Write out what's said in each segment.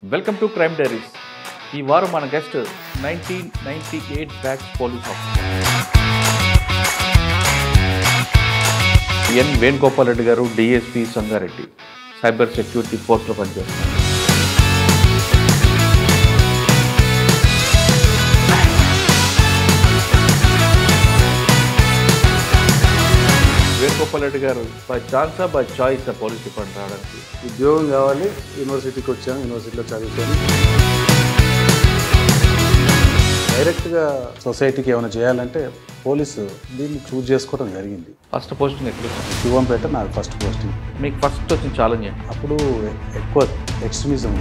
Welcome to crime diaries ఈ వారం మన guest nineteen ninety eight batch police officer N Venugopal Reddy గారు డిఎస్పి సంగారెడ్డి సైబర్ సెక్యూరిటీ పోస్ట్లో పనిచేస్తారు వేణుగోపాల్ రెడ్డి గారు బై ఛాన్సా బై చాయిస్ పోలీస్ డిపార్ట్మెంట్ రావడానికి ఉద్యోగం కావాలి యూనివర్సిటీకి వచ్చాం యూనివర్సిటీలో చదువుకొని డైరెక్ట్గా సొసైటీకి ఏమైనా చేయాలంటే పోలీసు దీన్ని చూజ్ చేసుకోవడం జరిగింది ఫస్ట్ పోస్టింగ్ ఎక్కడ వచ్చింది శివంపేట నాకు ఫస్ట్ పోస్టింగ్ మీకు ఫస్ట్ వచ్చిన ఛాలెంజ్ ఏంటి అప్పుడు ఎక్కువ ఎక్స్ట్రీమిజం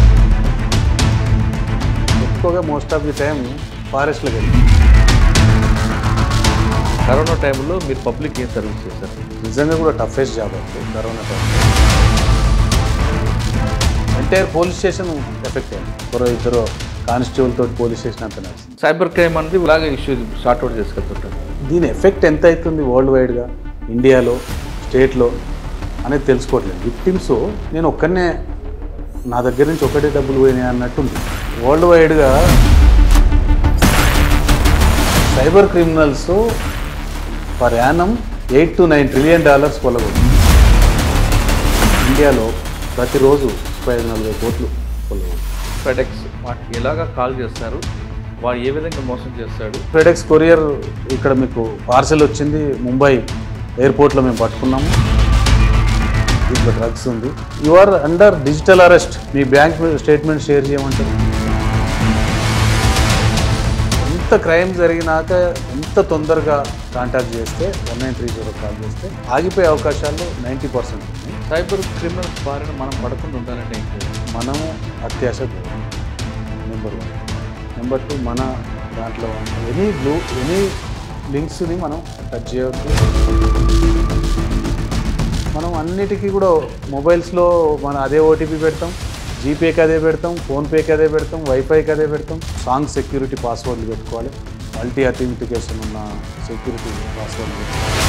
ఎక్కువగా మోస్ట్ ఆఫ్ ది టైం ఫారెస్ట్లోకి వెళ్ళి కరోనా టైంలో మీరు పబ్లిక్ ఏం సర్వీస్ చేశారు నిజంగా కూడా టఫెస్ట్ జాబ్ అంటే corona time entire police station effect అయింది ఒకరో ఇద్దరు కానిస్టేబుల్ తోటి పోలీస్ స్టేషన్ అంతా నడిచింది సైబర్ క్రైమ్ అనేది ఇలాగే ఇష్యూ షార్ట్ అవుట్ చేసుకెళ్తుంటారు దీని ఎఫెక్ట్ ఎంత అవుతుంది వరల్డ్ వైడ్గా ఇండియాలో స్టేట్లో అనేది తెలుసుకోవట్లేదు విక్టిమ్స్ నేను ఒక్కనే నా దగ్గర నుంచి ఒకటే డబ్బులు పోయినాయి అన్నట్టుంది వరల్డ్ వైడ్గా cyber criminals per annum eight to nine trillion dollars కొలగొచ్చు ఇండియాలో ప్రతిరోజు ముప్పై ఐదు నలభై కోట్లు కొలగొచ్చు ఫెడెక్స్ వాటికి ఎలాగా కాల్ చేస్తారు వాడు ఏ విధంగా మోసం చేస్తాడు ఫెడెక్స్ కొరియర్ ఇక్కడ మీకు పార్సెల్ వచ్చింది ముంబై ఎయిర్పోర్ట్లో మేము పట్టుకున్నాము దీంట్లో డ్రగ్స్ ఉంది you are under digital arrest మీ బ్యాంక్ స్టేట్మెంట్ షేర్ చేయమంటారు ఎంత క్రైమ్ జరిగినాక ఎంత తొందరగా కాంటాక్ట్ చేస్తే one nine three zero call చేస్తే ఆగిపోయే అవకాశాలు నైంటీ పర్సెంట్ ఉన్నాయి సైబర్ క్రిమినల్స్ బారిన మనం పడకుండా ఉండాలంటే ఏం చేయాలి మనము అత్యాశ నెంబర్ వన్ నెంబర్ టూ మన దాంట్లో ఎనీ బ్లూ ఎనీ లింక్స్ని మనం టచ్ చేయవద్దు మనం అన్నిటికీ కూడా మొబైల్స్లో మనం అదే ఓటీపీ పెడతాం జీపేకి అదే పెడతాం ఫోన్పేకి అదే పెడతాం వైఫైకి అదే పెడతాం సాంగ్ సెక్యూరిటీ పాస్వర్డ్లు పెట్టుకోవాలి మల్టీ అథెంటికేషన్ ఉన్న సెక్యూరిటీ పాస్వర్డ్లు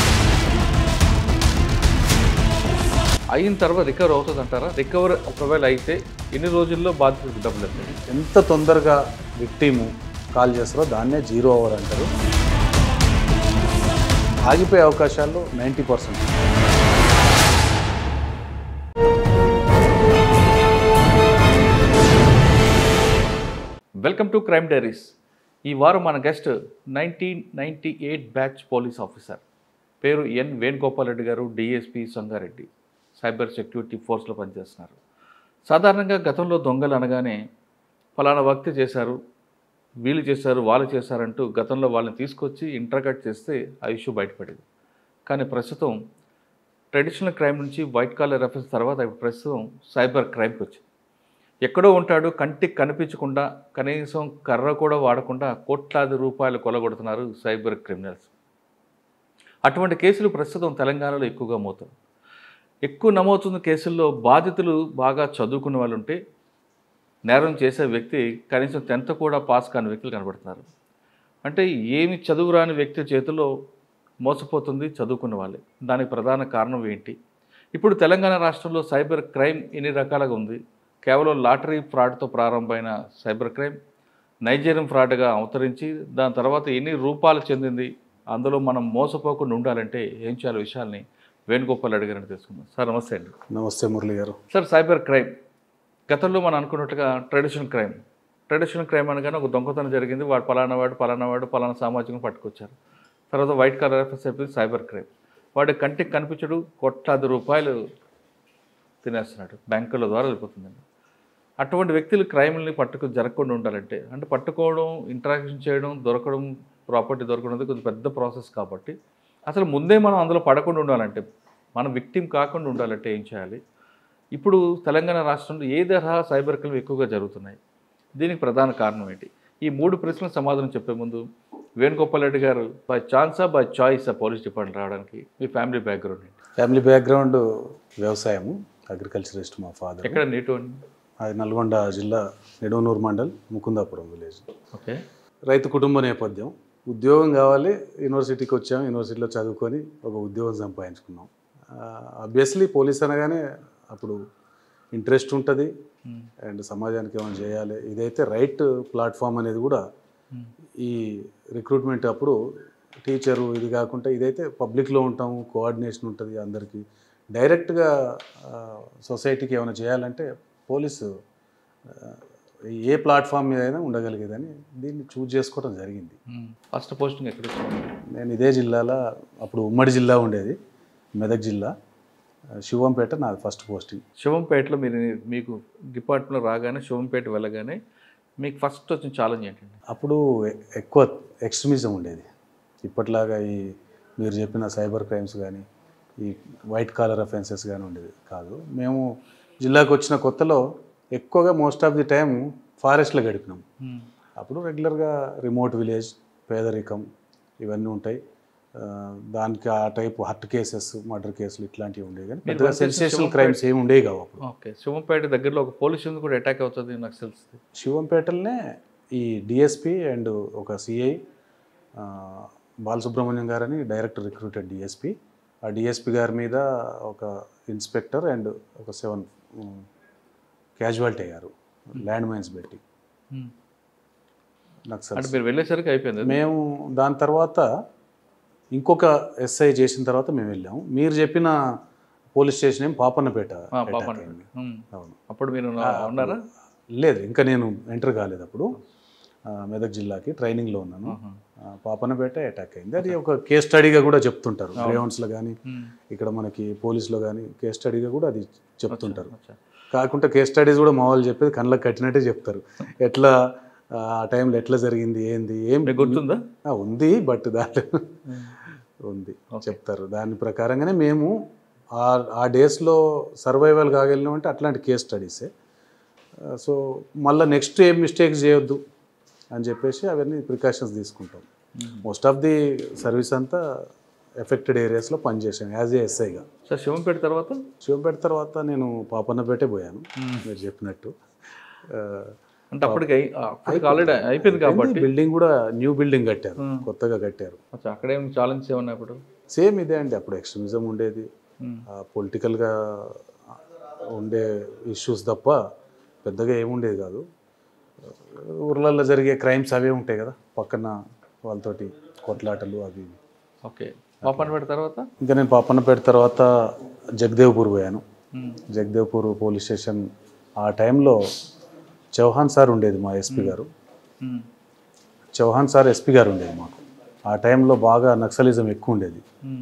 అయిన తర్వాత రికవర్ అవుతుంది అంటారా రికవర్ ఒకవేళ అయితే ఎన్ని రోజుల్లో బాధ్యతకు డబ్బులు వస్తాయి ఎంత తొందరగా విక్టిము కాల్ చేస్తారో దాన్నే జీరో అవర్ అంటారు ఆగిపోయే అవకాశాలు ninety percent welcome to crime diaries ఈ వారం మన guest nineteen ninety eight batch police officer పేరు ఎన్ వేణుగోపాల్ రెడ్డి గారు డిఎస్పి సంగారెడ్డి సైబర్ సెక్యూరిటీ ఫోర్స్లో పనిచేస్తున్నారు సాధారణంగా గతంలో దొంగలు అనగానే ఫలానా వ్యక్తి చేశారు వీళ్ళు చేశారు వాళ్ళు చేశారంటూ గతంలో వాళ్ళని తీసుకొచ్చి ఇంటర్కట్ చేస్తే ఆ ఇష్యూ బయటపడేది కానీ ప్రస్తుతం ట్రెడిషనల్ క్రైమ్ నుంచి వైట్ కాలర్ రెఫరెన్స్ తర్వాత ఇప్పుడు ప్రస్తుతం సైబర్ క్రైమ్కి వచ్చింది ఎక్కడో ఉంటాడు కంటికి కనిపించకుండా కనీసం కర్ర కూడా వాడకుండా కోట్లాది రూపాయలు కొలగొడుతున్నారు సైబర్ క్రిమినల్స్ అటువంటి కేసులు ప్రస్తుతం తెలంగాణలో ఎక్కువగా మోతారు ఎక్కువ నమోదుతున్న కేసుల్లో బాధితులు బాగా చదువుకున్న వాళ్ళు ఉంటే నేరం చేసే వ్యక్తి కనీసం టెన్త్ కూడా పాస్ కాని వ్యక్తులు కనబడుతున్నారు అంటే ఏమి చదువు రాని వ్యక్తి చేతిలో మోసపోతుంది చదువుకున్న వాళ్ళే దానికి ప్రధాన కారణం ఏంటి ఇప్పుడు తెలంగాణ రాష్ట్రంలో సైబర్ క్రైమ్ ఎన్ని రకాలుగా ఉంది కేవలం లాటరీ ఫ్రాడ్తో ప్రారంభమైన సైబర్ క్రైమ్ నైజీరియం ఫ్రాడ్గా అవతరించి దాని తర్వాత ఎన్ని రూపాలు చెందింది అందులో మనం మోసపోకుండా ఉండాలంటే ఏం చేయాలి విషయాల్ని వేణుగోపాల్ అడిగారని తెలుసుకుందాం సార్ నమస్తే అండి నమస్తే మురళి గారు సార్ సైబర్ క్రైమ్ గతంలో మనం అనుకున్నట్టుగా ట్రెడిషనల్ క్రైమ్ ట్రెడిషనల్ క్రైమ్ అనగానే ఒక దొంగతనం జరిగింది వాడు పలానా వాడు పలానా వాడు పలానా సామాజికం పట్టుకొచ్చారు తర్వాత వైట్ కలర్ ఎఫ్ఎస్ అయిపోయింది సైబర్ క్రైమ్ వాడి కంటికి కనిపించడు కోట్లాది రూపాయలు తినేస్తున్నాడు బ్యాంకుల ద్వారా వెళ్ళిపోతుందండి అటువంటి వ్యక్తులు క్రైమ్ని పట్టుకు జరగకుండా ఉండాలంటే అంటే పట్టుకోవడం ఇంటరాక్షన్ చేయడం దొరకడం ప్రాపర్టీ దొరకడం అనేది కొంచెం పెద్ద ప్రాసెస్ కాబట్టి అసలు ముందే మనం అందులో పడకుండా ఉండాలంటే మనం విక్టిమ్ కాకుండా ఉండాలంటే ఏం చేయాలి ఇప్పుడు తెలంగాణ రాష్ట్రంలో ఏ తరహా సైబర్ క్రైమ్ ఎక్కువగా జరుగుతున్నాయి దీనికి ప్రధాన కారణం ఏంటి ఈ మూడు ప్రశ్నలకు సమాధానం చెప్పే ముందు వేణుగోపాల్ రెడ్డి గారు బై ఛాన్సా బై చాయిస్ ఆ పోలీస్ డిపార్ట్మెంట్ రావడానికి మీ ఫ్యామిలీ బ్యాక్గ్రౌండ్ ఏంటి ఫ్యామిలీ బ్యాక్గ్రౌండ్ వ్యవసాయము అగ్రికల్చరిస్ట్ మా ఫాదర్ ఎక్కడ నీటు అని అది నల్గొండ జిల్లా నిడవనూరు మండల్ ముకుందాపురం విలేజ్ ఓకే రైతు కుటుంబ నేపథ్యం ఉద్యోగం కావాలి యూనివర్సిటీకి వచ్చాం యూనివర్సిటీలో చదువుకొని ఒక ఉద్యోగం సంపాదించుకున్నాం అబ్వియస్లీ పోలీస్ అనగానే అప్పుడు ఇంట్రెస్ట్ ఉంటుంది అండ్ సమాజానికి ఏమైనా చేయాలి ఇదైతే రైట్ ప్లాట్ఫామ్ అనేది కూడా ఈ రిక్రూట్మెంట్ అప్పుడు టీచరు ఇది కాకుండా ఇదైతే పబ్లిక్లో ఉంటాము కోఆర్డినేషన్ ఉంటుంది అందరికీ డైరెక్ట్గా సొసైటీకి ఏమైనా చేయాలంటే పోలీసు ఆ, ఏ ప్లాట్ఫామ్ మీద అయినా ఉండగలిగేదని దీన్ని చూజ్ చేసుకోవడం జరిగింది ఫస్ట్ పోస్టింగ్ ఎక్కడ వచ్చింది నేను ఇదే జిల్లాలో అప్పుడు ఉమ్మడి జిల్లా ఉండేది మెదక్ జిల్లా ఆ, శివంపేట నాది ఫస్ట్ పోస్టింగ్ శివంపేటలో మీరు మీకు డిపార్ట్మెంట్లో రాగానే శివంపేట వెళ్ళగానే మీకు ఫస్ట్ వచ్చిన ఛాలెంజ్ ఏంటండి అప్పుడు ఎ- ఎక్కువ ఎక్స్ట్రీమిజం ఉండేది ఇప్పట్లాగా ఈ మీరు చెప్పిన సైబర్ క్రైమ్స్ కానీ ఈ వైట్ కాలర్ అఫెన్సెస్ కానీ ఉండేది కాదు మేము జిల్లాకు వచ్చిన కొత్తలో ఎక్కువగా మోస్ట్ ఆఫ్ ది టైం ఫారెస్ట్లో గడిపినాం అప్పుడు రెగ్యులర్గా రిమోట్ విలేజ్ పేదరికం ఇవన్నీ ఉంటాయి ఆ, దానికి ఆ టైప్ హర్ట్ కేసెస్ మర్డర్ కేసులు ఇట్లాంటివి ఉండేవి కానీ పెద్దగా వర్క్ చేసిన సెన్సేషనల్ క్రైమ్స్ ఏమి ఉండేవి కావు అప్పుడు ఓకే శివంపేట దగ్గరలో ఒక పోలీస్ ఉంది కూడా అటాక్ అవుతుంది నాకు తెలుస్తుంది శివంపేటలోనే ఈ డిఎస్పి అండ్ ఒక సిఐ బాలసుబ్రహ్మణ్యం గారని డైరెక్టర్ రిక్రూటెడ్ డిఎస్పి ఆ డిఎస్పి గారి మీద ఒక ఇన్స్పెక్టర్ అండ్ ఒక సెవెన్ క్యాజువాలిటీ అయ్యారు ల్యాండ్ మైన్స్ పెట్టి నక్సల్స్ అంటే మీరు వెళ్ళేసరికి అయిపోయింది అది? మేము దాని తర్వాత ఇంకొక ఎస్ఐ చేసిన తర్వాత మేము వెళ్ళాము మీరు చెప్పిన పోలీస్ స్టేషన్ ఏం పాపన్నపేట ఆ, attack పాపం అయింది. ఉమ్. అవును అప్పుడు మీరు నా- ఉన్నారా లేదు ఇంకా నేను ఎంటర్ కాలేదు అప్పుడు ఆ, మెదక్ జిల్లాకి ట్రైనింగ్లో ఉన్నాను ఆహా. ఆ, పాపన్నపేట అటాక్ అయింది అది ఒక కేస్ స్టడీగా కూడా చెప్తుంటారు గ్రౌండ్స్లో కానీ ఉమ్. ఇక్కడ మనకి పోలీస్లో కానీ కేస్ స్టడీగా కూడా అది చెప్తుంటారు అచ్చా. కాకుండా కేస్ స్టడీస్ కూడా మా వాళ్ళు చెప్పేది కళ్ళకి కట్టినట్టే చెప్తారు ఎట్లా ఆ టైంలో ఎట్లా జరిగింది ఏంది ఏం మీకు గుర్తుందా ఆ, ఉంది బట్ దాంట్లో ఉంది చెప్తారు దాని ప్రకారంగానే మేము ఆ ఆ డేస్లో సర్వైవల్ కాగలిగినామంటే అట్లాంటి కేస్ స్టడీసే సో మళ్ళీ నెక్స్ట్ ఏం మిస్టేక్స్ చేయొద్దు అని చెప్పేసి అవన్నీ ప్రికాషన్స్ తీసుకుంటాం మోస్ట్ ఆఫ్ ది సర్వీస్ అంతా ఎఫెక్టెడ్ ఏరియాస్లో పనిచేసాను యాజ్ ఏ ఎస్ఐగా సార్ శివంపేట తర్వాత శివపేట తర్వాత నేను పాపన్నపేటే పోయాను మీరు చెప్పినట్టు ఆ, అంటే అప్పటికి అయి- అప్పటికి ఆల్రెడీ అయిపోయింది కాబట్టి బిల్డింగ్ కూడా న్యూ బిల్డింగ్ కట్టారు కొత్తగా కట్టారు అచ్చా అక్కడ ఏం ఛాలెంజ్ ఏమన్నా ఇప్పుడు సేమ్ ఇదే అండి అప్పుడు ఎక్స్ట్రీమిజం ఉండేది ఉమ్. పొలిటికల్గా ఉండే ఇష్యూస్ తప్ప పెద్దగా ఏముండేది కాదు ఊర్లలో జరిగే క్రైమ్స్ అవే ఉంటాయి కదా పక్కన వాళ్ళతోటి కొట్లాటలు అవి ఇవి. ఓకే పాపనపేట తర్వాత ఇంకా నేను పాపన్నపేట తర్వాత జగదేవ్పూర్ పోయాను ఉమ్. జగదేవ్పూర్ పోలీస్ స్టేషన్ ఆ టైంలో చౌహాన్ సార్ ఉండేది మా ఎస్పీ గారు ఉమ్. చౌహాన్ సార్ ఎస్పీ గారు ఉండేది మాకు ఆ టైంలో బాగా నక్సలిజం ఎక్కువ ఉండేది ఉమ్.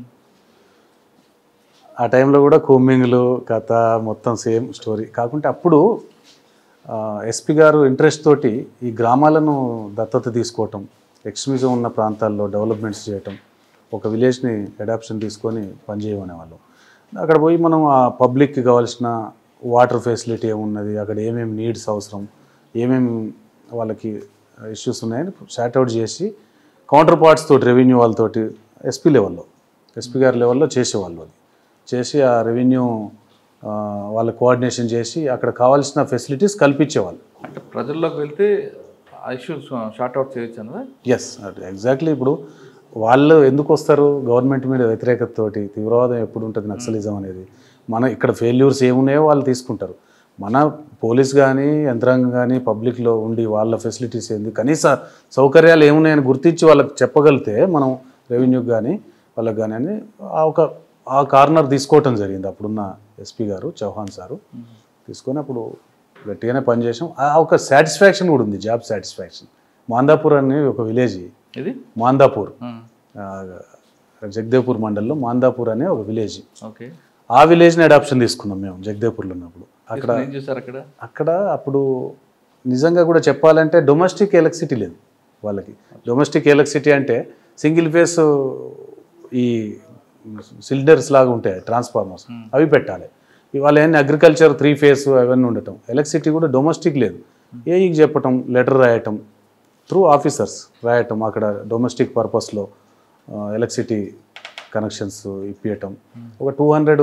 ఆ టైంలో కూడా కూమింగ్లు కథ మొత్తం సేమ్ స్టోరీ కాకుంటే అప్పుడు ఎస్పీ గారు ఇంట్రెస్ట్ తోటి ఈ గ్రామాలను దత్తత తీసుకోవటం ఎక్స్ట్రీమిజం ఉన్న ప్రాంతాల్లో డెవలప్మెంట్స్ చేయటం ఒక విలేజ్ని అడాప్షన్ తీసుకొని పనిచేయమనేవాళ్ళం అక్కడ పోయి మనం ఆ పబ్లిక్కి కావాల్సిన వాటర్ ఫెసిలిటీ ఏమున్నది అక్కడ ఏమేమి నీడ్స్ అవసరం ఏమేమి వాళ్ళకి ఇష్యూస్ ఉన్నాయని షార్ట్అవుట్ చేసి కౌంటర్ పార్ట్స్ తోటి రెవెన్యూ వాళ్ళతోటి ఎస్పీ లెవెల్లో ఎస్పీ గారి లెవెల్లో చేసేవాళ్ళు అది చేసి ఆ రెవెన్యూ ఆ, వాళ్ళ కోఆర్డినేషన్ చేసి అక్కడ కావాల్సిన ఫెసిలిటీస్ కల్పించేవాళ్ళు అంటే ప్రజల్లోకి వెళ్తే ఆ ఇష్యూస్ షార్ట్ అవుట్ చేయొచ్చు అన్నదా ఎస్ ఎగ్జాక్ట్లీ ఇప్పుడు వాళ్ళు ఎందుకు వస్తారు గవర్నమెంట్ మీద వ్యతిరేకతతోటి తీవ్రవాదం ఎప్పుడు ఉంటుంది నక్సలిజం అనేది మన ఇక్కడ ఫెయిల్యూర్స్ ఏమున్నాయో వాళ్ళు తీసుకుంటారు మన పోలీస్ కానీ యంత్రాంగం కానీ పబ్లిక్లో ఉండి వాళ్ళ ఫెసిలిటీస్ ఏంది కనీస సౌకర్యాలు ఏమున్నాయని గుర్తించి వాళ్ళకి చెప్పగలిగితే మనం రెవెన్యూకి కానీ వాళ్ళకి కానీ అని ఆ ఒక ఆ కార్నర్ తీసుకోవటం జరిగింది అప్పుడున్న ఎస్పీ గారు చౌహాన్ సారు తీసుకొని అప్పుడు గట్టిగానే పనిచేసాం ఆ ఒక సాటిస్ఫాక్షన్ కూడా ఉంది జాబ్ సాటిస్ఫాక్షన్ మాందాపూర్ అనే ఒక విలేజ్ ఇది మాందాపూర్ ఉమ్. ఆ, జగదేవ్పూర్ మండల్లో మాందాపూర్ అనే ఒక విలేజ్ ఓకే ఆ విలేజ్ని అడాప్షన్ తీసుకున్నాం మేము జగదేవ్పూర్లో ఉన్నప్పుడు అక్కడ ఏం చేశారు అక్కడ అక్కడ అప్పుడు నిజంగా కూడా చెప్పాలంటే డొమెస్టిక్ ఎలక్ట్రిసిటీ లేదు వాళ్ళకి డొమెస్టిక్ ఎలక్ట్రిసిటీ అంటే సింగిల్ ఫేస్ ఈ సిలిండర్స్ లాగా ఉంటాయి ట్రాన్స్ఫార్మర్స్ అవి పెట్టాలి ఇవాళ ఏంటి అగ్రికల్చర్ త్రీ ఫేస్ అవన్నీ ఉండటం ఎలక్ట్రిసిటీ కూడా డొమెస్టిక్ లేదు ఏఈకి చెప్పటం లెటర్ రాయటం త్రూ ఆఫీసర్స్ రాయటం అక్కడ డొమెస్టిక్ పర్పస్లో ఎలక్ట్రిసిటీ కనెక్షన్స్ ఇప్పించటం ఒక టూ హండ్రెడ్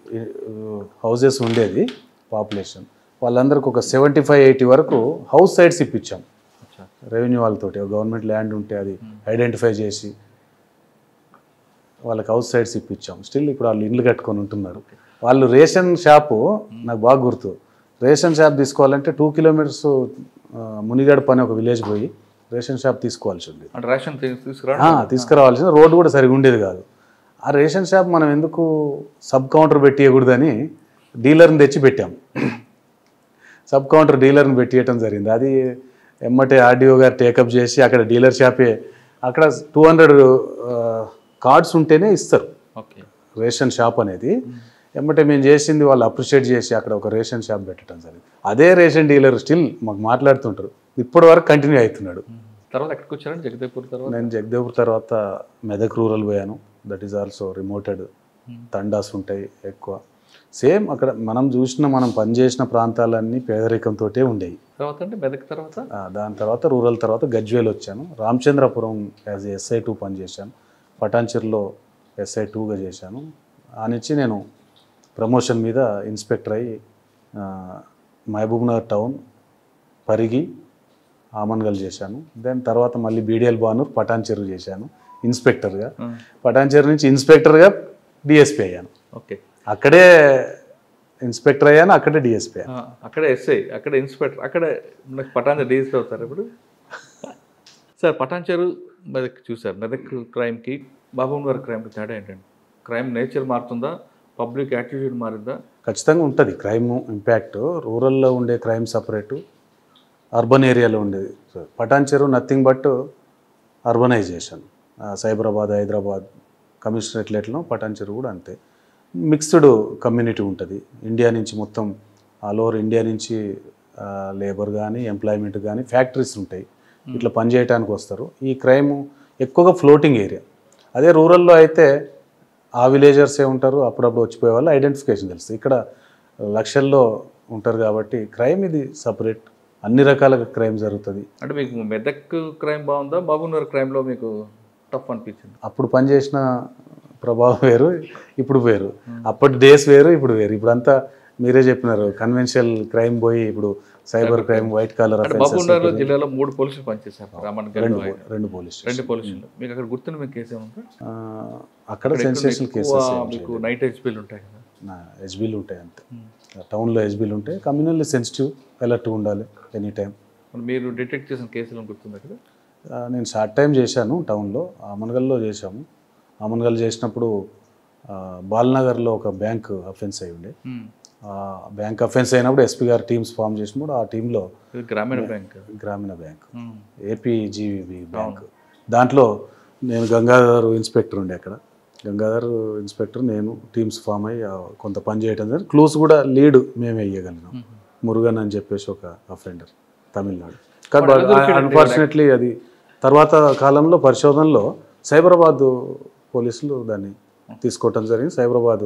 హౌజెస్ ఉండేది పాపులేషన్ వాళ్ళందరికీ ఒక సెవెంటీ ఫైవ్ ఎయిటీ వరకు హౌస్ సైట్స్ ఇప్పించాం అచ్చా రెవెన్యూ వాళ్ళతోటి గవర్నమెంట్ ల్యాండ్ ఉంటే అది ఐడెంటిఫై చేసి వాళ్ళకి హౌస్ సైట్స్ ఇప్పించాం స్టిల్ ఇప్పుడు వాళ్ళు ఇండ్లు కట్టుకొని ఉంటున్నారు వాళ్ళు రేషన్ షాపు నాకు బాగా గుర్తు రేషన్ షాప్ తీసుకోవాలంటే టూ కిలోమీటర్స్ ఆ, మునిగడ పని ఒక విలేజ్ పోయి రేషన్ షాప్ తీసుకోవాల్సి ఉంది అంటే రేషన్ తీ- తీసుకురా ఆ, తీసుకురావాల్సిన రోడ్డు కూడా సరిగా ఉండేది కాదు ఆ రేషన్ షాప్ మనం ఎందుకు సబ్ కౌంటర్ పెట్టియకూడదని డీలర్ని తెచ్చి పెట్టాం సబ్ కౌంటర్ డీలర్ని పెట్టియటం జరిగింది అది ఎమ్మటే ఆర్డీఓ గారు టేకప్ చేసి అక్కడ డీలర్ షాపే అక్కడ టూ హండ్రెడ్ కార్డ్స్ ఉంటేనే ఇస్తారు ఓకే రేషన్ షాప్ అనేది ఎమ్మటే మేము చేసింది వాళ్ళు అప్రిషియేట్ చేసి అక్కడ ఒక రేషన్ షాప్ పెట్టడం జరిగింది అదే రేషన్ డీలర్ స్టిల్ మాకు మాట్లాడుతుంటారు ఇప్పటి వరకు కంటిన్యూ అవుతున్నాడు తర్వాత ఎక్కడికి వచ్చారండి జగదేవ్పూర్ తర్వాత నేను జగదేవ్పూర్ తర్వాత మెదక్ రూరల్ పోయాను దట్ ఈస్ ఆల్సో రిమోటెడ్ తండాస్ ఉంటాయి ఎక్కువ సేమ్ అక్కడ మనం చూసిన మనం పనిచేసిన ప్రాంతాలన్నీ పేదరికంతో ఉండేవి తర్వాత అంటే మెదక్ తర్వాత ఆ, దాని తర్వాత రూరల్ తర్వాత గజ్వేల్ వచ్చాను రామచంద్రపురం యాజ్ ఎస్ఐ టూ పనిచేశాను పటాన్చెర్లో ఎస్ఐ టూగా చేశాను ఆ నుంచి నేను ప్రమోషన్ మీద ఇన్స్పెక్టర్ అయ్యి ఆ, మహబూబ్నగర్ టౌన్ పరిగి ఆమన్గల్ చేశాను దెన్ తర్వాత మళ్ళీ బీడిఎల్ బానూర్ పటాన్చెరు చేశాను ఇన్స్పెక్టర్గా పటాన్చెరు నుంచి ఇన్స్పెక్టర్గా డిఎస్పీ అయ్యాను ఓకే అక్కడే ఇన్స్పెక్టర్ అయ్యాను అక్కడే డిఎస్పీ అయ్యాను ఆ, అక్కడే ఎస్ఐ అక్కడ ఇన్స్పెక్టర్ అక్కడ మనకి పటాన్ డీఎస్పీ అవుతారు ఇప్పుడు సార్ పటాన్చెరు మెదక్ చూసారు మెదక్ క్రైమ్కి బాబునగర్ క్రైమ్కి తేడా ఏంటండి క్రైమ్ నేచర్ మారుతుందా పబ్లిక్ యాటిట్యూడ్ మారిందా ఖచ్చితంగా ఉంటుంది క్రైమ్ ఇంపాక్ట్ రూరల్లో ఉండే క్రైమ్ సపరేటు అర్బన్ ఏరియాలో ఉండేది Patancheruvu nothing but urbanization Cyberabad Hyderabad కమిషనరేట్లెట్లో పటాన్ చెరువు కూడా అంతే మిక్స్డ్ కమ్యూనిటీ ఉంటుంది ఇండియా నుంచి మొత్తం ఆల్ ఓవర్ ఇండియా నుంచి లేబర్ కానీ ఎంప్లాయ్మెంట్ కానీ ఫ్యాక్టరీస్ ఉంటాయి ఇట్లా పనిచేయడానికి వస్తారు ఈ క్రైమ్ ఎక్కువగా ఫ్లోటింగ్ ఏరియా అదే రూరల్లో అయితే ఆ విలేజర్సే ఉంటారు అప్పుడప్పుడు వచ్చిపోయే వాళ్ళు ఐడెంటిఫికేషన్ తెలుస్తుంది ఇక్కడ లక్షల్లో ఉంటారు కాబట్టి క్రైమ్ ఇది సపరేట్ అన్ని రకాల క్రైమ్ జరుగుతుంది అంటే మీకు మెదక్ క్రైమ్ బాగుందా బాబునగర్ క్రైమ్లో మీకు టఫ్ అనిపించింది అప్పుడు పనిచేసిన ప్రభావం వేరు ఇప్పుడు వేరు అప్పటి డేస్ వేరు ఇప్పుడు వేరు ఇప్పుడంతా మీరే చెప్పినారు కన్వెన్షనల్ క్రైమ్ పోయి ఇప్పుడు సైబర్ క్రైమ్ వైట్ కాలర్ అంటే బాబునగర్ జిల్లాలో మూడు పోలీసులు పనిచేశారు రామన్ రెండు గల్ రెండు పోలీస్ స్టేషన్ రెండు పోలీసులు మీకు అక్కడ గుర్తున్న మీకు కేసు ఏముందా ఆ, అక్కడ సెన్సేషనల్ కేసెస్ మీకు నైట్ హెచ్పీలు ఉంటాయి కదా హెచ్బీలు ఉంటాయి అంతే టౌన్లో హెచ్బీలు ఉంటాయి కమ్యూనల్లీ సెన్సిటివ్ అలర్ట్ ఉండాలి ఎనీ టైం మరి మీరు డిటెక్ట్ చేసిన కేసులు గుర్తుంది అక్కడ నేను షార్ట్ టైం చేశాను టౌన్లో ఆమన్గల్లో చేశాము ఆమన్గల్ చేసినప్పుడు ఆ, బాల్నగర్లో ఒక బ్యాంక్ అఫెన్స్ అయి ఉండే ఆ బ్యాంక్ అఫెన్స్ అయినప్పుడు ఎస్పీ గారు టీమ్స్ ఫామ్ చేసినప్పుడు ఆ టీంలో ఇది గ్రామీణ బ్యాంక్ గ్రామీణ బ్యాంక్ ఏపీజీవి బ్యాంక్ దాంట్లో నేను గంగాధర్ ఇన్స్పెక్టర్ ఉండే అక్కడ గంగాధర్ ఇన్స్పెక్టర్ నేను టీమ్స్ ఫామ్ అయ్యి ఆ, కొంత పని చేయడం జరిగింది క్లూస్ కూడా లీడ్ మేమే ఇవ్వగలిగినాం మురుగన్ అని చెప్పేసి ఒక అఫెండర్ తమిళనాడు కానీ అన్ఫార్చునేట్లీ అది తర్వాత కాలంలో పరిశోధనలో సైబరాబాద్ పోలీసులు దాన్ని తీసుకోవటం జరిగింది సైబరాబాద్